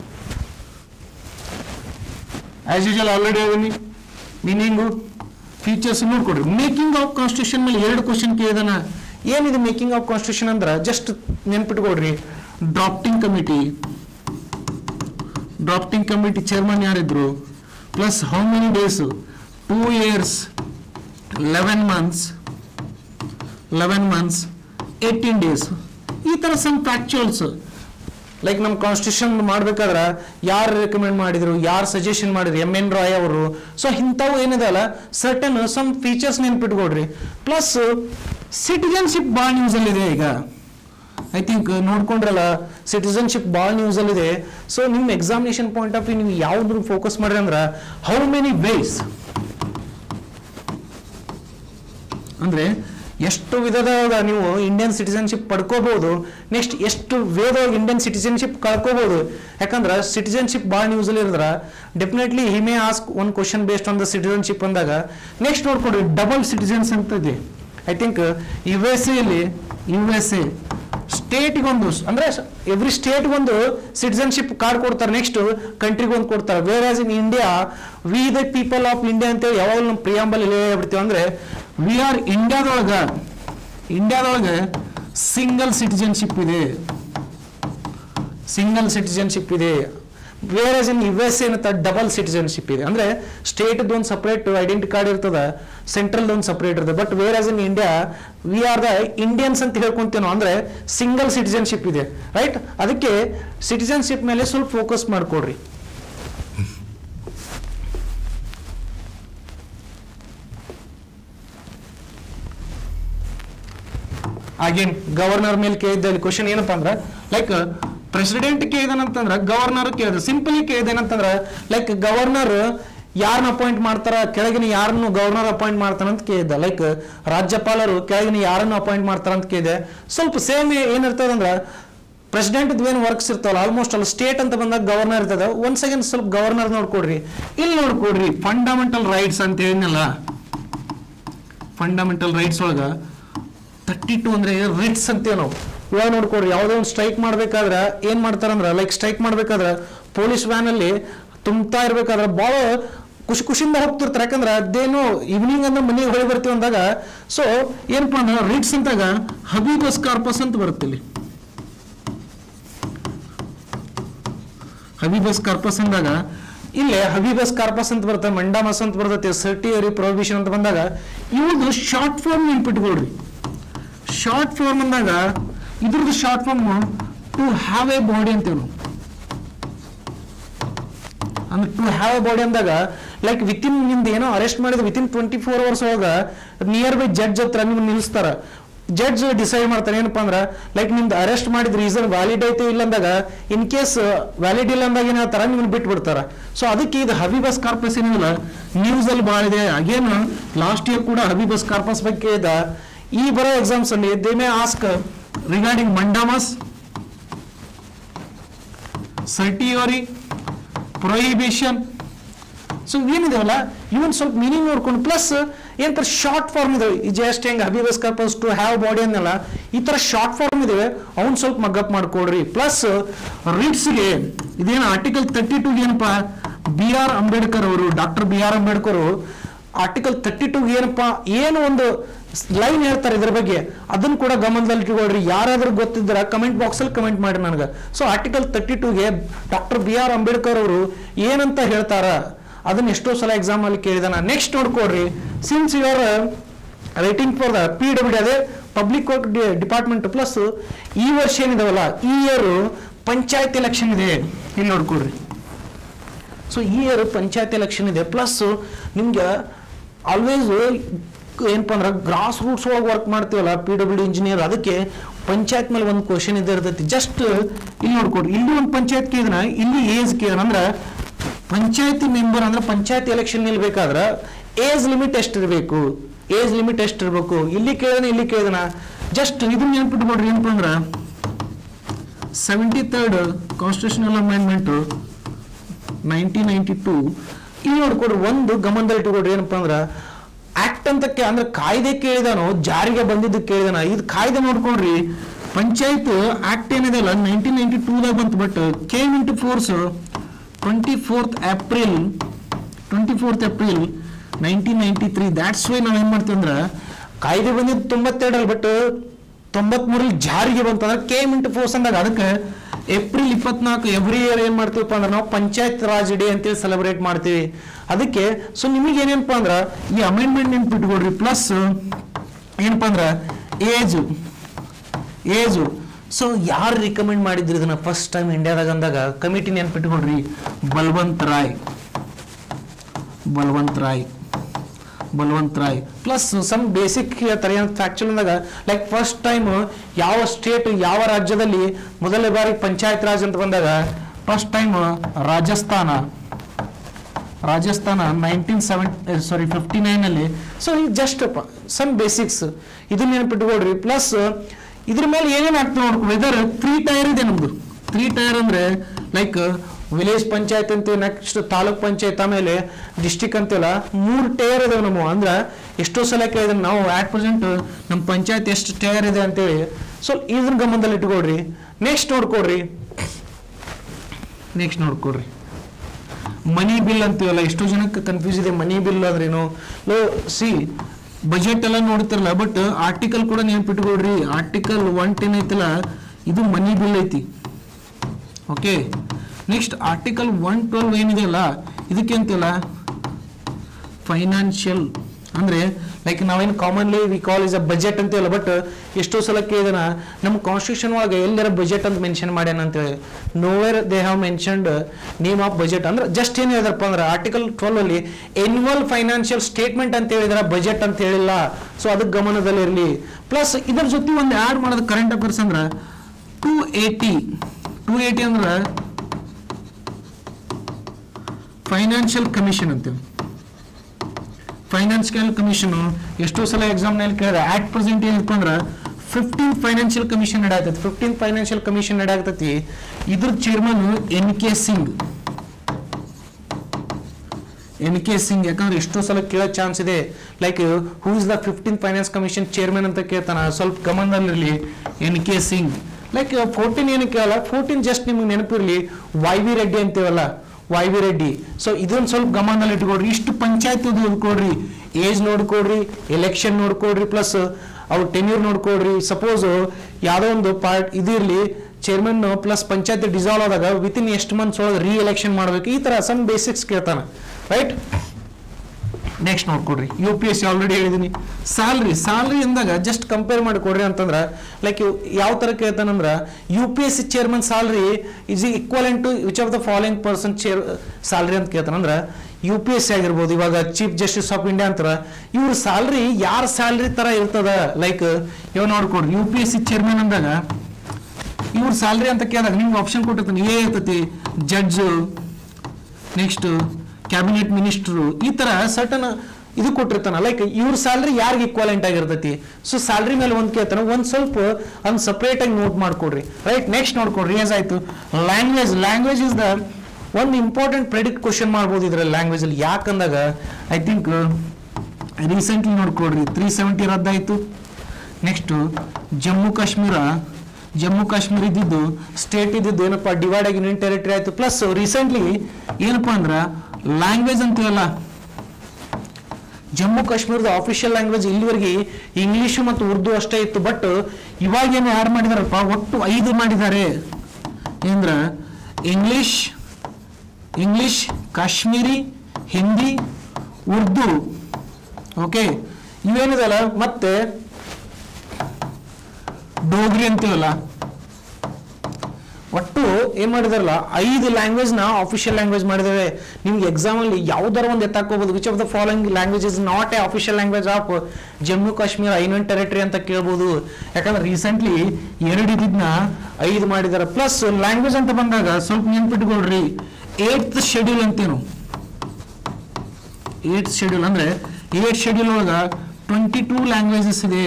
ಆಸ್ ಯೂಶಲ್ ಆಲ್ರೆಡಿ ಅದೀನಿ ಮೀನಿಂಗು ಫೀಚರ್ಸ್ ನೋಡ್ಕೊಡ್ರಿ ಮೇಕಿಂಗ್ ಆಫ್ ಕಾನ್ಸ್ಟಿಟ್ಯೂಷನ್ ಮೇಲೆ ಎರಡು ಕ್ವಶನ್ ಕೇಳಿದಾನ ಏನಿದೆ ಮೇಕಿಂಗ್ ಆಫ್ ಕಾನ್ಸ್ಟಿಟ್ಯೂಷನ್ ಅಂದ್ರೆ just ನೆನ್ಪಿಟ್ಕೊಡ್ರಿ drafting committee drafting committee chairman ಯಾರಿದ್ರು plus how many days two years eleven months eleven months eighteen days ಈ ಥರ ಸಮ್ ಫ್ಯಾಕ್ಚುಯಲ್ಸ್ ಲೈಕ್ ನಮ್ಮ ಕಾನ್ಸ್ಟಿಟ್ಯೂಷನ್ ಮಾಡ್ಬೇಕಾದ್ರೆ ಯಾರು ರೆಕಮೆಂಡ್ ಮಾಡಿದ್ರು ಯಾರು ಸಜೆಷನ್ ಮಾಡಿದ್ರು ಎಮ್ ಎನ್ ರಾಯ್ ಅವರು ಸೊ ಇಂಥವು ಏನಿದೆಲ್ಲ ಸರ್ಟನ್ ಸಮ್ ಫೀಚರ್ಸ್ ನೆನ್ಪಿಟ್ಕೊಡ್ರಿ ಪ್ಲಸ್ ಸಿಟಿಜನ್ಶಿಪ್ ಭಾಳ ನ್ಯೂಸಲ್ಲಿದೆ ಈಗ ಐ ಥಿಂಕ್ ನೋಡ್ಕೊಂಡ್ರಲ್ಲ ಸಿಟಿಸನ್ಶಿಪ್ ಭಾಳ ನ್ಯೂಸಲ್ಲಿದೆ ಸೊ ನಿಮ್ಮ ಎಕ್ಸಾಮಿನೇಷನ್ ಪಾಯಿಂಟ್ ಆಫ್ ವ್ಯೂ ನೀವು ಯಾವ್ದ್ರ ಫೋಕಸ್ ಮಾಡ್ರಿ ಅಂದ್ರೆ ಹೌ ಮೆನಿ ವೇಸ್ ಅಂದ್ರೆ ಎಷ್ಟು ವಿಧದ ನೀವು ಇಂಡಿಯನ್ ಸಿಟಿಸನ್ಶಿಪ್ ಪಡ್ಕೋಬಹುದು ನೆಕ್ಸ್ಟ್ ಎಷ್ಟು ವೇದವಾಗಿ ಇಂಡಿಯನ್ ಸಿಟಿಸನ್ಶಿಪ್ ಕಳ್ಕೋಬಹುದು ಯಾಕಂದ್ರೆ ಸಿಟಿಸನ್ಶಿಪ್ ಭಾಳ ನ್ಯೂಸಲ್ಲಿ ಇರಿದ್ರ definitely he may ask one question based on the citizenship ಅಂದಾಗ ನೆಕ್ಸ್ಟ್ ನೋಡ್ಕೊಡ್ರಿ ಡಬಲ್ ಸಿಟಿಸನ್ಸ್ ಅಂತ ಇದೆ ಐ ಥಿಂಕ್ ಯು ಎಸ್ ಎಲ್ಲಿ ಯು ಎಸ್ ಎ ಸ್ಟೇಟ್ಗೊಂದು ಅಂದ್ರೆ ಎವ್ರಿ ಸ್ಟೇಟ್ಗೊಂದು ಸಿಟಿಸನ್ಶಿಪ್ ಕಾರ್ಡ್ ಕೊಡ್ತಾರೆ ನೆಕ್ಸ್ಟ್ ಕಂಟ್ರಿಗೆ ಒಂದು ಕೊಡ್ತಾರೆ whereas in India we the people of India ಅಂತೇಳಿ ಯಾವಾಗಲೂ ನಮ್ಮ ಪ್ರಿಯಾಂಬಲ್ ಹೇಳ್ಬಿಡ್ತೀವಿ ಅಂದ್ರೆ ವಿ ಆರ್ ಇಂಡಿಯಾದೊಳಗ ಇಂಡಿಯಾದೊಳಗೆ ಸಿಂಗಲ್ ಸಿಟಿಜನ್ಶಿಪ್ ಇದೆ ಸಿಂಗಲ್ ಸಿಟಿಜನ್ಶಿಪ್ ಇದೆ whereas in you S ಏನಂತ ಡಬಲ್ ಸಿಟಿಜನ್ಶಿಪ್ ಇದೆ ಅಂದ್ರೆ ಸ್ಟೇಟ್ ಒಂದು ಸಪ್ರೇಟ್ ಐಡೆಂಟಿ ಕಾರ್ಡ್ ಇರ್ತದ ಸೆಂಟ್ರಲ್ ಒಂದು ಸಪ್ರೇಟ್ ಇರ್ತದೆ but whereas in India we are the Indians ಅಂತ ಹೇಳ್ಕೊಂತೀವಿ ನಾವು ಅಂದ್ರೆ ಸಿಂಗಲ್ ಸಿಟಿಜನ್ಶಿಪ್ ಇದೆ ರೈಟ್ ಅದಕ್ಕೆ ಸಿಟಿಜನ್ಶಿಪ್ ಮೇಲೆ ಸ್ವಲ್ಪ ಫೋಕಸ್ ಮಾಡ್ಕೊಡ್ರಿ ಅಗೇನ್ ಗವರ್ನರ್ ಮೇಲೆ ಕೇಳಿದ್ದಲ್ಲಿ ಕ್ವಶನ್ ಏನಪ್ಪಾ ಅಂದ್ರೆ ಲೈಕ್ ಪ್ರೆಸಿಡೆಂಟ್ ಕೇಳಿದನಂತಂದ್ರ ಗವರ್ನರ್ ಕೇಳಿದ ಸಿಂಪಲಿ ಕೇಳಿದೇನಂತಂದ್ರ ಲೈಕ್ ಗವರ್ನರ್ ಯಾರನ್ನ ಅಪಾಯಿಂಟ್ ಮಾಡ್ತಾರ ಕೆಳಗಿನ ಯಾರನ್ನು ಗವರ್ನರ್ ಅಪಾಯಿಂಟ್ ಮಾಡ್ತಾನಂತ ಕೇಳಿದ ಲೈಕ್ ರಾಜ್ಯಪಾಲರು ಕೆಳಗಿನ ಯಾರನ್ನು ಅಪಾಯಿಂಟ್ ಮಾಡ್ತಾರ ಅಂತ ಕೇಳಿದೆ ಸ್ವಲ್ಪ ಸೇಮ್ ಏನಿರ್ತದಂದ್ರ ಪ್ರೆಸಿಡೆಂಟ್ ಏನು ವರ್ಕ್ಸ್ ಇರ್ತಾವಲ್ಲ ಆಲ್ಮೋಸ್ಟ್ ಅಲ್ಲಿ ಸ್ಟೇಟ್ ಅಂತ ಬಂದಾಗ ಗವರ್ನರ್ ಇರ್ತದ ಒಂದ್ ಸೆಕೆಂಡ್ ಸ್ವಲ್ಪ ಗವರ್ನರ್ ನೋಡ್ಕೊಡ್ರಿ ಇಲ್ಲಿ ನೋಡ್ಕೊಡ್ರಿ ಫಂಡಮೆಂಟಲ್ ರೈಟ್ಸ್ ಅಂತ ಹೇಳಿದ್ನಲ್ಲ ಫಂಡಮೆಂಟಲ್ ರೈಟ್ಸ್ ಒಳಗ ತರ್ಟಿ ಟು ಅಂದ್ರೆ ರಿಟ್ಸ್ ಅಂತೀವಿ ನಾವು ಇವಾಗ ನೋಡ್ಕೊಡ್ರಿ ಯಾವುದೋ ಒಂದು ಸ್ಟ್ರೈಕ್ ಮಾಡ್ಬೇಕಾದ್ರೆ ಏನ್ ಮಾಡ್ತಾರಂದ್ರ ಲೈಕ್ ಸ್ಟ್ರೈಕ್ ಮಾಡ್ಬೇಕಾದ್ರೆ ಪೊಲೀಸ್ ವ್ಯಾನ್ ಅಲ್ಲಿ ತುಂಬ್ತಾ ಇರ್ಬೇಕಾದ್ರೆ ಭಾಳ ಖುಷಿ ಖುಷಿಯಿಂದ ಹೋಗ್ತಿರ್ತಾರೆ ಯಾಕಂದ್ರೆ ಅದೇನು ಈವ್ನಿಂಗ್ ಅಂದ್ರೆ ಮನೆಗೆ ಹೊಳಿ ಬರ್ತೀವಿ ಅಂದಾಗ ಸೊ ಏನಪ್ಪಾ ಅಂದ್ರೆ ರಿಟ್ಸ್ ಅಂತಾಗ ಹಬೀಬಸ್ ಕಾರ್ಪಸ್ ಅಂತ ಬರುತ್ತೆ ಇಲ್ಲಿ ಹಬೀಬಸ್ ಕಾರ್ಪಸ್ ಅಂದಾಗ ಇಲ್ಲೇ ಹಬೀಬಸ್ ಕಾರ್ಪಸ್ ಅಂತ ಬರುತ್ತೆ ಮಂಡಾಮಸ್ ಅಂತ ಬರ್ತೈತೆ ಸರ್ಟಿಯರಿ ಪ್ರೊಹಿಬಿಷನ್ ಅಂತ ಬಂದಾಗ ಇವ್ರದ್ದು ಶಾರ್ಟ್ ಫಾರ್ಮ್ ನೆನ್ಪಿಟ್ಕೊಳ್ರಿ ಶಾರ್ಟ್ ಫಾರ್ಮ್ ಅಂದಾಗ ಇದ್ರದ್ದು short form to have a body ಅಂತೀವಿ ನಾವು ಅಂದ್ರೆ ಟು ಹ್ಯಾವ್ ಎ ಬಾಡಿ ಅಂದಾಗ ಲೈಕ್ ವಿತಿನ್ ನಿಮ್ದು ಏನೋ ಅರೆಸ್ಟ್ ಮಾಡಿದ್ರೆ ವಿತಿನ್ ಟ್ವೆಂಟಿ ಫೋರ್ ಅವರ್ಸ್ ಒಳಗ ನಿಯರ್ ಬೈ ಜಡ್ಜ್ ಹತ್ರ ನಿಮ್ಗೆ ನಿಲ್ಲಿಸ್ತಾರ ಜಡ್ಜ್ ಡಿಸೈಡ್ ಮಾಡ್ತಾರೆ ಏನಪ್ಪಾ ಅಂದ್ರೆ ಲೈಕ್ ನಿಮ್ದು ಅರೆಸ್ಟ್ ಮಾಡಿದ ರೀಸನ್ ವ್ಯಾಲಿಡ್ ಐತೆ ಇಲ್ಲ ಅಂದಾಗ ಇನ್ ಕೇಸ್ ವ್ಯಾಲಿಡ್ ಇಲ್ಲ ಅಂದಾಗ ಏನ್ ಹೇಳ್ತಾರ ನಿಮ್ಗೆ ಬಿಟ್ಟು ಬಿಡ್ತಾರ ಸೊ ಅದಕ್ಕೆ ಇದು ಹಬೀಬಸ್ ಕಾರ್ಪಸ್ ಏನಿಲ್ಲ ನ್ಯೂಸ್ ಅಲ್ಲಿ ಭಾಳ ಇದೆ ಅಗೇನ್ ಲಾಸ್ಟ್ ಇಯರ್ ಕೂಡ ಹಬೀಬಸ್ ಕಾರ್ಪಸ್ ಬಗ್ಗೆ ಇದೆ ಈ ಬರೋ ಎಕ್ಸಾಮ್ಸ್ ಅಲ್ಲಿ they may ask regarding mandamus certiorari prohibition so ಏನಿದೆವಲ್ಲ ಇವನ್ ಸ್ವಲ್ಪ ಮೀನಿಂಗ್ ನೋಡ್ಕೊಂಡು ಪ್ಲಸ್ ಏನಂತಾರೆ ಶಾರ್ಟ್ ಫಾರ್ಮ್ ಇದಾವೆ ಈ ಜಸ್ಟ್ ಹೆಂಗ್ habeas corpus to have body ಅನ್ನಲ್ಲ ಈ ತರ ಶಾರ್ಟ್ ಫಾರ್ಮ್ ಇದಾವೆ ಅವ್ನ್ ಸ್ವಲ್ಪ ಮಗ್ಗಪ್ ಮಾಡ್ಕೊಡ್ರಿ ಪ್ಲಸ್ ರಿಟ್ಸ್ಗೆ ಇದೇನು ಆರ್ಟಿಕಲ್ ತರ್ಟಿ ಟು ಏನಪ್ಪ ಬಿ ಆರ್ ಅಂಬೇಡ್ಕರ್ ಅವರು doctor B R Ambedkar article thirty two ಏನಪ್ಪಾ ಏನು ಒಂದು ಲೈನ್ ಹೇಳ್ತಾರೆ ಇದ್ರ ಬಗ್ಗೆ ಅದನ್ನ ಕೂಡ ಗಮನದಲ್ಲಿ ಇಟ್ಕೊಳ್ರಿ ಯಾರಾದ್ರೂ ಗೊತ್ತಿದ್ರ ಕಮೆಂಟ್ ಬಾಕ್ಸ್ ಅಲ್ಲಿ ಕಮೆಂಟ್ ಮಾಡಿ ನನಗೆ ಸೊ ಆರ್ಟಿಕಲ್ ತರ್ಟಿ ಟೂಗೆ ಡಾಕ್ಟರ್ ಬಿ ಆರ್ ಅಂಬೇಡ್ಕರ್ ಅವರು ಏನಂತ ಹೇಳ್ತಾರ ಅದನ್ನ ಎಷ್ಟೋ ಸಲ ಎಕ್ಸಾಮ್ ಅಲ್ಲಿ ಕೇಳಿದಾನ ನೆಕ್ಸ್ಟ್ ನೋಡ್ಕೊಡ್ರಿ since your writing for the P W ಅದೇ ಪಬ್ಲಿಕ್ ವರ್ಕ್ ಡಿಪಾರ್ಟ್ಮೆಂಟ್ ಪ್ಲಸ್ ಈ ವರ್ಷ ಏನಿದಾವಲ್ಲ ಈ ಇಯರ್ ಪಂಚಾಯತ್ ಎಲೆಕ್ಷನ್ ಇದೆ ಇಲ್ಲಿ ನೋಡ್ಕೊಡ್ರಿ ಸೊ ಈ ಇಯರ್ ಪಂಚಾಯತ್ ಎಲೆಕ್ಷನ್ ಇದೆ ಪ್ಲಸ್ ನಿಮ್ಗೆ ಆಲ್ವೇಸ್ ಏನಪ್ಪ ಅಂದ್ರೆ ಗ್ರಾಸ್ ರೂಟ್ಸ್ ಒಳಗೆ ವರ್ಕ್ ಮಾಡ್ತೀವಲ್ಲ ಪಿ ಡಬ್ಲ್ಯೂ ಡಿ ಇಂಜಿನಿಯರ್ ಅದಕ್ಕೆ ಪಂಚಾಯತ್ ಮೇಲೆ ಒಂದು ಕ್ವಶನ್ ಇದ್ದೇ ಇರ್ತೈತಿ ಜಸ್ಟ್ ಇಲ್ಲಿ ನೋಡ್ಕೊಡ್ರಿ ಇಲ್ಲಿ ಒಂದು ಪಂಚಾಯತ್ ಕೇಳಿದ್ರ ಇಲ್ಲಿ ಏಜ್ ಕೇಳಿದ್ರ ಅಂದ್ರೆ ಪಂಚಾಯತಿ ಮೆಂಬರ್ ಅಂದ್ರೆ ಪಂಚಾಯತ್ ಎಲೆಕ್ಷನ್ ನಿಲ್ಬೇಕಾದ್ರೆ ಏಜ್ ಲಿಮಿಟ್ ಎಷ್ಟಿರಬೇಕು ಏಜ್ ಲಿಮಿಟ್ ಎಷ್ಟಿರ್ಬೇಕು ಇಲ್ಲಿ ಕೇಳಿದನ ಇಲ್ಲಿ ಕೇಳಿದನ ಜಸ್ಟ್ ಇದನ್ನ ನೆನ್ಪಿಟ್ಕೊಡ್ರಿ ಏನಪ್ಪ ಅಂದ್ರೆ seventy third constitutional amendment nineteen ninety two ಇಲ್ಲಿ ನೋಡ್ಕೊಡ್ರಿ ಒಂದು ಗಮನದಲ್ಲಿ ಇಟ್ಕೊಡ್ರಿ ಏನಪ್ಪಾ ಅಂದ್ರ ಆಕ್ಟ್ ಅಂತ ಕೇ- ಅಂದ್ರೆ ಕಾಯ್ದೆ ಕೇಳಿದಾನೋ ಜಾರಿಗೆ ಬಂದಿದ್ದು ಕೇಳಿದಾನ ಇದು ಕಾಯ್ದೆ ನೋಡ್ಕೊಡ್ರಿ ಪಂಚಾಯತ್ ಆಕ್ಟ್ ಏನಿದೆ ಅಲ್ಲ ನೈನ್ಟೀನ್ ನೈನ್ಟಿ ಟೂದಾಗ ಬಂತು but came into force twenty fourth April twenty fourth April nineteen ninety three that's why ನಾವ್ ಏನ್ ಮಾಡ್ತೀವಿ ಅಂದ್ರೆ ಕಾಯ್ದೆ ಬಂದಿದ್ದು ತೊಂಬತ್ತೆರಡರಲ್ಲಿ ಬಟ್ ತೊಂಬತ್ಮೂರಲ್ಲಿ ಜಾರಿಗೆ ಬಂತು ಅಂದ್ರೆ ಕೇಮ್ ಇಂಟು ಫೋರ್ಸ್ ಅಂದಾಗ ಅದಕ್ಕೆ ಏಪ್ರಿಲ್ ಇಪ್ಪತ್ನಾಲ್ಕು ಎವ್ರಿ ಇಯರ್ ಏನ್ ಮಾಡ್ತೀವಪ್ಪ ಅಂದ್ರೆ ನಾವು ಪಂಚಾಯತ್ ರಾಜ್ ಡೇ ಅಂತೇಳಿ ಸೆಲೆಬ್ರೇಟ್ ಮಾಡ್ತೀವಿ ಅದಕ್ಕೆ ಸೊ ನಿಮಗೆ ಏನೇನಪ್ಪ ಅಂದ್ರೆ ಈ ಅಮೆಂಡ್ಮೆಂಟ್ ನೆನ್ಪಿಟ್ಕೊಡ್ರಿ ಪ್ಲಸ್ ಏನಪ್ಪಾ ಅಂದ್ರೆ ಏಜು ಏಜು ಸೊ ಯಾರು ರಿಕಮೆಂಡ್ ಮಾಡಿದ್ರಿ ಇದನ್ನ ಫಸ್ಟ್ ಟೈಮ್ ಇಂಡಿಯಾದಾಗ ಅಂದಾಗ ಕಮಿಟಿ ನೆನ್ಪಿಟ್ಕೊಡ್ರಿ Balwant Rai Balwant Rai Balwant Rai plus some basic ಹೇಳ್ತಾರೆ ಫ್ಯಾಕ್ಚುಲ್ ಅಂದಾಗ ಲೈಕ್ ಫಸ್ಟ್ ಟೈಮ್ ಯಾವ ಸ್ಟೇಟ್ ಯಾವ ರಾಜ್ಯದಲ್ಲಿ ಮೊದಲನೇ ಬಾರಿ ಪಂಚಾಯತ್ ರಾಜ್ ಅಂತ ಬಂದಾಗ first time Rajasthan Rajasthan nineteen seven sorry fifty ನೈನಲ್ಲಿ ಸೊ ಈ ಜಸ್ಟ್ ಸಮ್ ಬೇಸಿಕ್ಸ್ ಇದನ್ನ ನೆನಪಿಟ್ಕೊಳ್ರಿ ಪ್ಲಸ್ ಇದ್ರ ಮೇಲೆ ಏನೇನು ಆಗ್ತದೆ ನೋಡಿ ವೆದರ್ ತ್ರೀ ಟೈರ್ ಇದೆ ನಮ್ದು ತ್ರೀ ಟೈರ್ ಅಂದ್ರೆ ಲೈಕ್ ವಿಲೇಜ್ ಪಂಚಾಯತ್ ಅಂತೀವಿ ನೆಕ್ಸ್ಟ್ ತಾಲೂಕ್ ಪಂಚಾಯತ್ ಆಮೇಲೆ ಡಿಸ್ಟಿಕ್ ಅಂತೀವಲ್ಲ ಮೂರು ಟೈರ್ ಇದಾವೆ ನಮ್ಮ ಅಂದ್ರೆ ಎಷ್ಟೋ ಸಲ ಕೇಳಿದ್ರೆ ನಾವು ಆಟ್ ಪ್ರೆಸೆಂಟ್ ನಮ್ಮ ಪಂಚಾಯತ್ ಎಷ್ಟು ಟೈರ್ ಇದೆ ಅಂತೇಳಿ ಸೊ ಇದನ್ನ ಗಮನದಲ್ಲಿ ಇಟ್ಕೊಳ್ರಿ ನೆಕ್ಸ್ಟ್ ನೋಡ್ಕೊಡ್ರಿ ನೆಕ್ಸ್ಟ್ ನೋಡ್ಕೊಡ್ರಿ ಮನಿ ಬಿಲ್ ಅಂತೀವಲ್ಲ ಎಷ್ಟೋ ಜನಕ್ಕೆ ಕನ್ಫ್ಯೂಸ್ ಇದೆ ಮನಿ ಬಿಲ್ ಅಂದ್ರೇನು ಲೋ ಸಿ ಬಜೆಟ್ ಎಲ್ಲ ನೋಡ್ತಿರಲ್ಲ ಬಟ್ ಆರ್ಟಿಕಲ್ ಕೂಡ ನೆನ್ಪಿಟ್ಕೊಡ್ರಿ ಆರ್ಟಿಕಲ್ ಒನ್ ಟೆನ್ ಐತಲ್ಲ ಇದು ಮನಿ ಬಿಲ್ ಐತಿ okay next article one twelve ಏನಿದೆಯಲ್ಲ ಇದಕ್ಕೆ ಅಂತೀವಲ್ಲ ಫೈನಾನ್ಷಿಯಲ್ ಅಂದ್ರೆ ಲೈಕ್ ನಾವೇನು commonly we call is a budget ಅಂತೀವಲ್ಲ ಬಟ್ ಎಷ್ಟೋ ಸಲ ಕೇಳಿದನ ನಮ್ಮ ಕಾನ್ಸ್ಟಿಟ್ಯೂಷನ್ ಒಳಗೆ ಎಲ್ಲರ ಬಜೆಟ್ ಅಂತ ಮೆನ್ಷನ್ ಮಾಡ್ಯಾನ ಅಂತೇಳಿ nowhere they have mentioned name of budget ಅಂದ್ರೆ ಜಸ್ಟ್ ಏನು ಹೇಳಿದ್ರಪ್ಪ ಅಂದ್ರೆ ಆರ್ಟಿಕಲ್ ಟ್ವೆಲ್ ಅಲ್ಲಿ ಎನ್ಯುವಲ್ ಫೈನಾನ್ಷಿಯಲ್ ಸ್ಟೇಟ್ಮೆಂಟ್ ಅಂತ ಹೇಳಿದ್ರ ಬಜೆಟ್ ಅಂತ ಹೇಳಿಲ್ಲ ಸೊ ಅದಕ್ಕೆ ಗಮನದಲ್ಲಿರಲಿ ಪ್ಲಸ್ ಇದ್ರ ಜೊತೆ ಒಂದು ಆ್ಯಡ್ ಮಾಡೋದು ಕರೆಂಟ್ ಅಫೇರ್ಸ್ ಅಂದ್ರೆ ಟೂ ಏಯ್ಟಿ ಟೂ ಏಯ್ಟಿ ಅಂದ್ರೆ ಫೈನಾನ್ಷಿಯಲ್ ಕಮಿಷನ್ ಅಂತೀವಿ ಫೈನಾನ್ಷಿಯಲ್ ಕಮಿಷನ್ ಎಷ್ಟೋ ಸಲ ಎಕ್ಸಾಮ್ನಲ್ಲಿ ಕೇಳಿದ್ರೆ ಆಟ್ ಪ್ರೆಸೆಂಟ್ ಏನಪ್ಪ ಅಂದ್ರೆ ಫಿಫ್ಟೀನ್ ಫೈನಾನ್ಷಿಯಲ್ ಕಮಿಷನ್ ನಡಾಕತೈತಿ ಫಿಫ್ಟೀನ್ ಫೈನಾನ್ಷಿಯಲ್ ಕಮಿಷನ್ ನಡಾಕತೈತಿ ಇದ್ರ chairman N K Singh N K Singh ಯಾಕಂದ್ರೆ ಎಷ್ಟೋ ಸಲ ಕೇಳೋ ಚಾನ್ಸ್ ಇದೆ like who is the fifteen finance commission chairman ಅಂತ ಕೇಳ್ತಾನ ಸ್ವಲ್ಪ ಗಮನದಲ್ಲಿರಲಿ N K Singh like fourteen ಏನು ಕೇಳಲ್ಲ ಫೋರ್ಟೀನ್ ಜಸ್ಟ್ ನಿಮ್ಗೆ ನೆನಪಿರಲಿ ವೈ ವಿ ರೆಡ್ಡಿ ಅಂತೀವಲ್ಲ ವೈ ವಿ ರೆಡ್ಡಿ ಸೊ ಇದೊಂದು ಸ್ವಲ್ಪ ಗಮನದಲ್ಲಿ ಇಟ್ಕೊಡ್ರಿ ಇಷ್ಟು ಪಂಚಾಯತ್ ಓದ್ಕೊಡ್ರಿ ಏಜ್ ನೋಡ್ಕೊಡ್ರಿ ಎಲೆಕ್ಷನ್ ನೋಡ್ಕೊಡ್ರಿ ಪ್ಲಸ್ ಅವ್ರ ಟೆನ್ಯೂರ್ ನೋಡ್ಕೊಡ್ರಿ ಸಪೋಸ್ ಯಾವುದೋ ಒಂದು ಪಾರ್ಟ್ ಇದಿರಲಿ ಚೇರ್ಮನ್ ಪ್ಲಸ್ ಪಂಚಾಯತ್ ಡಿಸಾಲ್ವ್ ಆದಾಗ ವಿತ್ ಇನ್ ಎಷ್ಟು ಮಂತ್ಸ್ ಒಳಗೆ ರೀ ಎಲೆಕ್ಷನ್ ಮಾಡಬೇಕು ಈ ತರ ಸಮ್ ಬೇಸಿಕ್ಸ್ ಕೇಳ್ತಾನೆ ರೈಟ್ ನೆಕ್ಸ್ಟ್ ನೋಡ್ಕೊಡ್ರಿ U P S C already ಹೇಳಿದೀನಿ ಸ್ಯಾಲ್ರಿ ಸ್ಯಾಲ್ರಿ ಅಂದಾಗ ಜಸ್ಟ್ ಕಂಪೇರ್ ಮಾಡಿ ಕೊಡ್ರಿ ಅಂತಂದ್ರೆ ಲೈಕ್ ಯಾವ ತರ ಕೇಳ್ತಾನಂದ್ರ U P S C chairman salary is equivalent to which of the following person chair salary ಅಂತ ಕೇಳ್ತಾನಂದ್ರ ಯು ಪಿ ಎಸ್ ಸಿ ಆಗಿರ್ಬೋದು ಇವಾಗ ಚೀಫ್ ಜಸ್ಟಿಸ್ ಆಫ್ ಇಂಡಿಯಾ ಅಂತಾರ ಇವ್ರ ಸ್ಯಾಲ್ರಿ ಯಾರ ಸ್ಯಾಲ್ರಿ ತರ ಇರ್ತದ ಲೈಕ್ ಇವ್ ನೋಡ್ಕೊಡ್ರಿ U P S C chairman ಅಂದಾಗ ಇವ್ರ ಸ್ಯಾಲ್ರಿ ಅಂತ ಕೇಳಿದಾಗ ನಿಮ್ಗೆ ಆಪ್ಷನ್ ಕೊಟ್ಟಿರ್ತಾನೆ ಎ ಇರ್ತೈತಿ ಜಡ್ಜ್ ನೆಕ್ಸ್ಟ್ ಕ್ಯಾಬಿನೆಟ್ ಮಿನಿಸ್ಟ್ರು ಈ ತರ ಸರ್ಟನ್ ಇದು ಕೊಟ್ಟಿರ್ತಾನ ಲೈಕ್ ಇವ್ರ ಸ್ಯಾಲ್ರಿ ಯಾರಿಗೆ ಈಕ್ವಾಲೆಂಟ್ ಆಗಿರ್ತೈತಿ ಸೊ ಸ್ಯಾಲ್ರಿ ಮೇಲೆ ಒಂದ್ ಕೇಳ್ತಾನೆ ಒಂದ್ ಸ್ವಲ್ಪ ಅದನ್ನ ಸಪ್ರೇಟ್ ಆಗಿ ನೋಟ್ ಮಾಡ್ಕೊಡ್ರಿ ರೈಟ್ ನೆಕ್ಸ್ಟ್ ನೋಡ್ಕೊಡ್ರಿ ಏಸ್ ಆಯ್ತು ಲ್ಯಾಂಗ್ವೇಜ್ ಲ್ಯಾಂಗ್ವೇಜ್ ಇಸ್ ದ ಒಂದು ಇಂಪಾರ್ಟೆಂಟ್ ಪ್ರೆಡಿಕ್ಟ್ ಕ್ವಶನ್ ಮಾಡ್ಬೋದು ಇದ್ರಲ್ಲಿ ಲ್ಯಾಂಗ್ವೇಜ್ ಅಲ್ಲಿ ಯಾಕಂದಾಗ ಐ ಥಿಂಕ್ ರೀಸೆಂಟ್ಲಿ ನೋಡ್ಕೊಡ್ರಿ ತ್ರೀ ಸೆವೆಂಟಿ ರದ್ದಾಯ್ತು ನೆಕ್ಸ್ಟ್ ಜಮ್ಮು ಕಾಶ್ಮೀರ ಜಮ್ಮು ಕಾಶ್ಮೀರ ಇದ್ದಿದ್ದು ಸ್ಟೇಟ್ ಇದ್ದಿದ್ದು ಏನಪ್ಪ ಡಿವೈಡ್ ಆಗಿ ಯೂನಿಯನ್ ಟೆರಿಟರಿ ಆಯ್ತು ಪ್ಲಸ್ ರೀಸೆಂಟ್ಲಿ ಏನಪ್ಪಾ ಅಂದ್ರ ಲ್ಯಾಂಗ್ವೇಜ್ ಅಂತೀವಲ್ಲ ಜಮ್ಮು ಕಾಶ್ಮೀರದ ಆಫಿಷಿಯಲ್ ಲ್ಯಾಂಗ್ವೇಜ್ ಇಲ್ಲಿವರೆಗೆ ಇಂಗ್ಲಿಷ್ ಮತ್ತು ಉರ್ದು ಅಷ್ಟೇ ಇತ್ತು ಬಟ್ ಇವಾಗ ಏನು ಯಾರು ಮಾಡಿದಾರಪ್ಪ ಒಟ್ಟು ಐದು ಮಾಡಿದ್ದಾರೆ ಏನಂದ್ರ English English Kashmiri Hindi Urdu okay ಇವೇನಿದಲ್ಲ ಮತ್ತೆ ಡೋಗ್ರಿ ಅಂತೀವಲ್ಲ ಒಟ್ಟು ಏನ್ ಮಾಡಿದಾರಲ್ಲ ಐದು ಲ್ಯಾಂಗ್ವೇಜ್ ನ ಆಫಿಷಿಯಲ್ ಲ್ಯಾಂಗ್ವೇಜ್ ಮಾಡಿದಾರೆ ನಿಮ್ಗೆ ಎಕ್ಸಾಮ್ ಅಲ್ಲಿ ಯಾವ್ದಾರ ಒಂದು ಎತ್ತಾಕೋಬಹುದು which of the following language is not a official language of Jammu Kashmir union territory ಅಂತ ಕೇಳ್ಬೋದು ಯಾಕಂದ್ರೆ ರೀಸೆಂಟ್ಲಿ ಎರಡು ಇದ್ದಿದ್ನ ಐದು ಮಾಡಿದಾರೆ ಪ್ಲಸ್ ಲ್ಯಾಂಗ್ವೇಜ್ ಅಂತ ಬಂದಾಗ ಸ್ವಲ್ಪ ನೆನ್ಪಿಟ್ಕೊಳ್ರಿ ಏಟ್ ಶೆಡ್ಯೂಲ್ ಅಂತೇನು ಏಟ್ ಶೆಡ್ಯೂಲ್ ಅಂದ್ರೆ ಏಟ್ ಶೆಡ್ಯೂಲ್ ಒಳಗ ಟ್ವೆಂಟಿ ಟೂ ಲ್ಯಾಂಗ್ವೇಜಸ್ ಇದೆ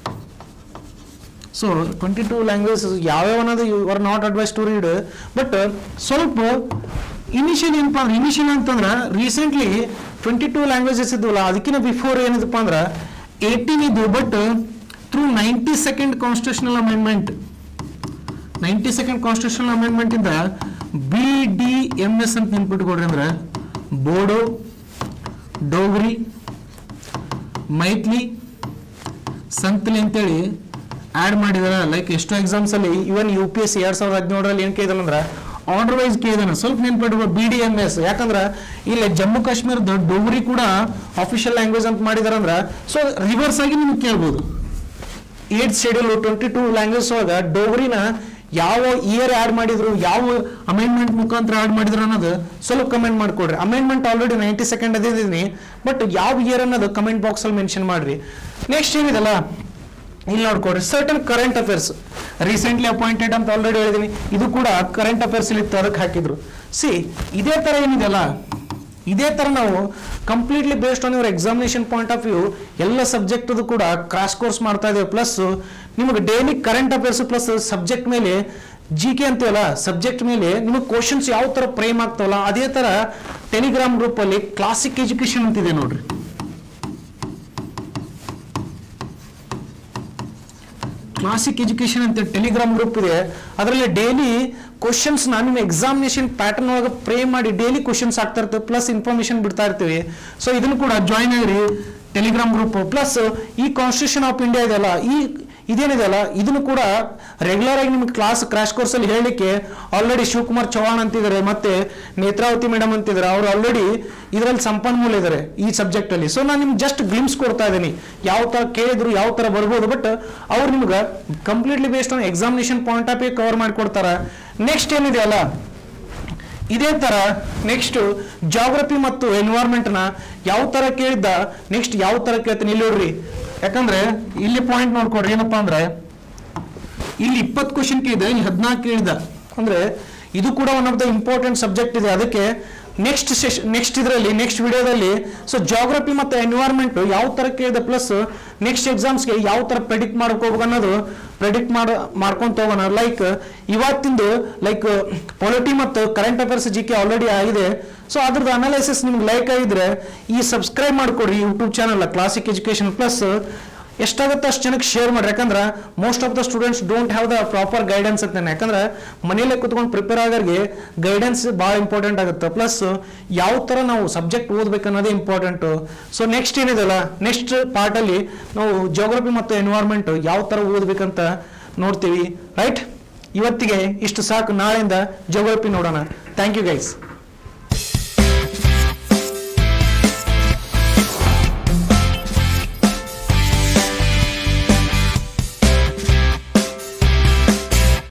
ಸೊ ಟ್ವೆಂಟಿ ಟೂ ಲ್ಯಾಂಗ್ವೇಜ್ ಯಾವ್ಯಾವ ಅನ್ನೋದು you are not advise to read but ಸ್ವಲ್ಪ ಇನಿಷಿಯಲ್ ಏನಪ್ಪ ಅಂದ್ರೆ ಇನಿಷಿಯಲ್ ಅಂತಂದ್ರೆ ರೀಸೆಂಟ್ಲಿ ಟ್ವೆಂಟಿ ಟೂ ಲ್ಯಾಂಗ್ವೇಜಸ್ ಇದ್ವಲ್ಲ ಅದಕ್ಕಿಂತ ಬಿಫೋರ್ ಏನಿದಪ್ಪ ಅಂದ್ರೆ ಏಯ್ಟೀನ್ ಇದ್ದು but through ninety second constitutional amendment ninety second constitutional amendment ಇಂದ ಬಿ ಡಿ ಎಂ ಎಸ್ ಅಂತ ನೆನ್ಪಿಟ್ಕೊಡ್ರಿ ಅಂದ್ರೆ ಬೋಡೋ ಡೋಗ್ರಿ ಮೈತ್ಲಿ ಸಂತಲಿ ಅಂತೇಳಿ ಆಡ್ ಮಾಡಿದಾರೆ ಲೈಕ್ ಎಷ್ಟೋ ಎಕ್ಸಾಮ್ಸ್ ಅಲ್ಲಿ even U P S C ಎರಡ್ ಸಾವಿರದ ಹದಿನೇಳರಲ್ಲಿ ಏನ್ ಕೇಳಿದಾರೆ ಅಂದ್ರೆ ಆರ್ಡರ್ ವೈಸ್ ಕೇಳಿದಾನೆ ಸ್ವಲ್ಪ ನೆನ್ಪಿಡುವ ಬಿ ಡಿ ಎಂ ಎಸ್ ಯಾಕಂದ್ರೆ ಇಲ್ಲಿ ಜಮ್ಮು ಕಾಶ್ಮೀರದ ಡೋಗ್ರಿ ಕೂಡ ಅಫಿಷಿಯಲ್ ಲ್ಯಾಂಗ್ವೇಜ್ ಅಂತ ಮಾಡಿದಾರೆ ಅಂದ್ರೆ ಸೊ ರಿವರ್ಸ್ ಆಗಿ ನಿಮ್ಗೆ ಕೇಳ್ಬೋದು eighth schedule twenty two language ಒಳಗ ಡೋಗ್ರಿನ ಯಾವ ಇಯರ್ ಆಡ್ ಮಾಡಿದ್ರು ಯಾವ ಅಮೆಂಡ್ಮೆಂಟ್ ಮುಖಾಂತರ ಆಡ್ ಮಾಡಿದ್ರು ಅನ್ನೋದು ಸ್ವಲ್ಪ ಕಮೆಂಟ್ ಮಾಡ್ಕೊಡ್ರಿ ಅಮೆಂಡ್ಮೆಂಟ್ ಆಲ್ರೆಡಿ ನೈಂಟಿ ಸೆಕೆಂಡ್ ಅದಿದ್ದೀನಿ ಬಟ್ ಯಾವ ಇಯರ್ ಅನ್ನೋದು ಕಮೆಂಟ್ ಬಾಕ್ಸ್ ಅಲ್ಲಿ ಮೆನ್ಷನ್ ಮಾಡ್ರಿ ನೆಕ್ಸ್ಟ್ ಏನಿದಲ್ಲ ಇಲ್ಲಿ ನೋಡ್ಕೊಡ್ರಿ certain current affairs recently appointed ಅಂತ ಆಲ್ರೆಡಿ ಹೇಳಿದೀನಿ ಇದು ಕೂಡ ಕರೆಂಟ್ ಅಫೇರ್ಸ್ ಇಲ್ಲಿ ಇತ್ತು ಅದಕ್ಕೆ ಹಾಕಿದ್ರು ಸಿ ಇದೇ ತರ ಏನಿದೆಯಲ್ಲ ಇದೇ ತರ ನಾವು completely based on your examination point of view ಎಲ್ಲ ಸಬ್ಜೆಕ್ಟ್ ಕೂಡ ಕ್ರಾಶ್ ಕೋರ್ಸ್ ಮಾಡ್ತಾ ಇದ್ದೇವೆ ಪ್ಲಸ್ ನಿಮಗೆ daily current affairs plus subject ಮೇಲೆ ಜಿ ಕೆ ಅಂತೀವಲ್ಲ ಸಬ್ಜೆಕ್ಟ್ ಮೇಲೆ ನಿಮಗೆ ಕ್ವಶನ್ಸ್ ಯಾವ ತರ ಫ್ರೇಮ್ ಆಗ್ತಾವಲ್ಲ ಅದೇ ತರ ಟೆಲಿಗ್ರಾಮ್ ಗ್ರೂಪ್ ಅಲ್ಲಿ ಕ್ಲಾಸಿಕ್ ಎಜುಕೇಶನ್ ಅಂತಿದೆ ನೋಡ್ರಿ ಕ್ಲಾಸಿಕ್ ಎಜುಕೇಶನ್ ಅಂತ ಟೆಲಿಗ್ರಾಮ್ ಗ್ರೂಪ್ ಇದೆ ಅದರಲ್ಲಿ ಡೈಲಿ ಕ್ವಶನ್ಸ್ ನಿಮ್ಮ ಎಕ್ಸಾಮಿನೇಷನ್ ಪ್ಯಾಟರ್ನ್ ಒಳಗೆ ಪ್ರೇ ಮಾಡಿ ಡೈಲಿ ಕ್ವಶನ್ಸ್ ಆಗ್ತಾ ಇರ್ತವೆ ಪ್ಲಸ್ ಇನ್ಫಾರ್ಮೇಶನ್ ಬಿಡ್ತಾ ಇರ್ತೀವಿ ಸೊ ಇದನ್ನು ಕೂಡ ಜಾಯ್ನ್ ಆಗಿರಿ ಟೆಲಿಗ್ರಾಮ್ ಗ್ರೂಪ್ ಪ್ಲಸ್ ಈ ಕಾನ್ಸ್ಟಿಟ್ಯೂಷನ್ ಆಫ್ ಇಂಡಿಯಾ ಇದೆಯಲ್ಲ ಈ ಇದೇನಿದೆಯಲ್ಲ ಇದನ್ನು ಕೂಡ ರೆಗ್ಯುಲರ್ ಆಗಿ ನಿಮ್ಗೆ ಕ್ಲಾಸ್ ಕ್ರಾಶ್ ಕೋರ್ಸ್ ಅಲ್ಲಿ ಹೇಳಲಿಕ್ಕೆ ಆಲ್ರೆಡಿ ಶಿವಕುಮಾರ್ ಚೌಹಾಣ್ ಅಂತಿದ್ದಾರೆ ಮತ್ತೆ ನೇತ್ರಾವತಿ ಮೇಡಮ್ ಅಂತಿದ್ದಾರೆ ಅವರು ಆಲ್ರೆಡಿ ಇದರಲ್ಲಿ ಸಂಪನ್ಮೂಲ ಇದ್ದಾರೆ ಈ ಸಬ್ಜೆಕ್ಟ್ ಅಲ್ಲಿ ಸೊ ನಾನು ನಿಮ್ಗೆ ಜಸ್ಟ್ ಗ್ಲಿಮ್ಸ್ ಕೊಡ್ತಾ ಇದ್ದೀನಿ ಯಾವ ತರ ಕೇಳಿದ್ರು ಯಾವ ತರ ಬರ್ಬೋದು ಬಟ್ ಅವ್ರು ನಿಮ್ಗೆ completely based on examination point of view cover ಮಾಡಿಕೊಡ್ತಾರ ನೆಕ್ಸ್ಟ್ ಏನಿದೆ ಅಲ್ಲ ಇದೇ ತರ ನೆಕ್ಸ್ಟ್ ಜಾಗ್ರಫಿ ಮತ್ತು ಎನ್ವೈರ್ಮೆಂಟ್ ನ ಯಾವ ತರ ಕೇಳಿದ್ದ ನೆಕ್ಸ್ಟ್ ಯಾವ ತರ ಕೇಳ್ತೀನಿ ಇಲ್ಲಿ ನೋಡ್ರಿ ಯಾಕಂದ್ರೆ ಇಲ್ಲಿ ಪಾಯಿಂಟ್ ನೋಡ್ಕೊಡ್ರಿ ಏನಪ್ಪಾ ಅಂದ್ರೆ ಇಲ್ಲಿ ಇಪ್ಪತ್ತು ಕ್ವಶನ್ ಕೇಳಿದ ಇಲ್ಲಿ ಹದಿನಾಲ್ಕು ಕೇಳಿದ ಅಂದ್ರೆ ಇದು ಕೂಡ one of the important subject ಇದೆ ಅದಕ್ಕೆ ನೆಕ್ಸ್ಟ್ ಸೆಷ್ ನೆಕ್ಸ್ಟ್ ಇದರಲ್ಲಿ ನೆಕ್ಸ್ಟ್ ವಿಡಿಯೋದಲ್ಲಿ ಸೊ ಜಾಗ್ರಫಿ ಮತ್ತು ಎನ್ವೈರ್ಮೆಂಟ್ ಯಾವ ಥರಕ್ಕೆ ಇದೆ ಪ್ಲಸ್ ನೆಕ್ಸ್ಟ್ ಎಕ್ಸಾಮ್ಸ್ಗೆ ಯಾವ ಥರ ಪ್ರೆಡಿಕ್ಟ್ ಮಾಡ್ಕೋಬೇಕು ಅನ್ನೋದು ಪ್ರೆಡಿಕ್ಟ್ ಮಾಡ ಮಾಡ್ಕೊಂತ ಹೋಗೋಣ ಲೈಕ್ ಇವತ್ತಿಂದು ಲೈಕ್ ಪೊಲಿಟಿ ಮತ್ತು current affairs G K already ಆಗಿದೆ ಸೊ ಅದ್ರದ್ದು ಅನಾಲಿಸಿಸ್ ನಿಮ್ಗೆ ಲೈಕ್ ಆಗಿದ್ರೆ ಈ ಸಬ್ಸ್ಕ್ರೈಬ್ ಮಾಡ್ಕೊಡ್ರಿ YouTube channel classic education plus ಎಷ್ಟಾಗುತ್ತೆ ಅಷ್ಟು ಜನಕ್ಕೆ ಶೇರ್ ಮಾಡ್ರಿ ಯಾಕಂದ್ರೆ most of the students don't have the proper guidance ಅಂತ ಯಾಕಂದ್ರೆ ಮನೇಲೆ ಕುತ್ಕೊಂಡು ಪ್ರಿಪೇರ್ ಆಗೋರಿಗೆ ಗೈಡೆನ್ಸ್ ಭಾಳ ಇಂಪಾರ್ಟೆಂಟ್ ಆಗುತ್ತೆ ಪ್ಲಸ್ ಯಾವ ಥರ ನಾವು ಸಬ್ಜೆಕ್ಟ್ ಓದ್ಬೇಕು ಅನ್ನೋದೇ ಇಂಪಾರ್ಟೆಂಟು ಸೊ ನೆಕ್ಸ್ಟ್ ಏನಿದೆಲ್ಲ ನೆಕ್ಸ್ಟ್ ಪಾರ್ಟಲ್ಲಿ ನಾವು ಜೋಗ್ರಫಿ ಮತ್ತು ಎನ್ವೈರ್ಮೆಂಟ್ ಯಾವ ಥರ ಓದ್ಬೇಕಂತ ನೋಡ್ತೀವಿ ರೈಟ್ ಇವತ್ತಿಗೆ ಇಷ್ಟು ಸಾಕು ನಾಳೆಯಿಂದ ಜೋಗ್ರಫಿ ನೋಡೋಣ ಥ್ಯಾಂಕ್ ಯು ಗೈಸ್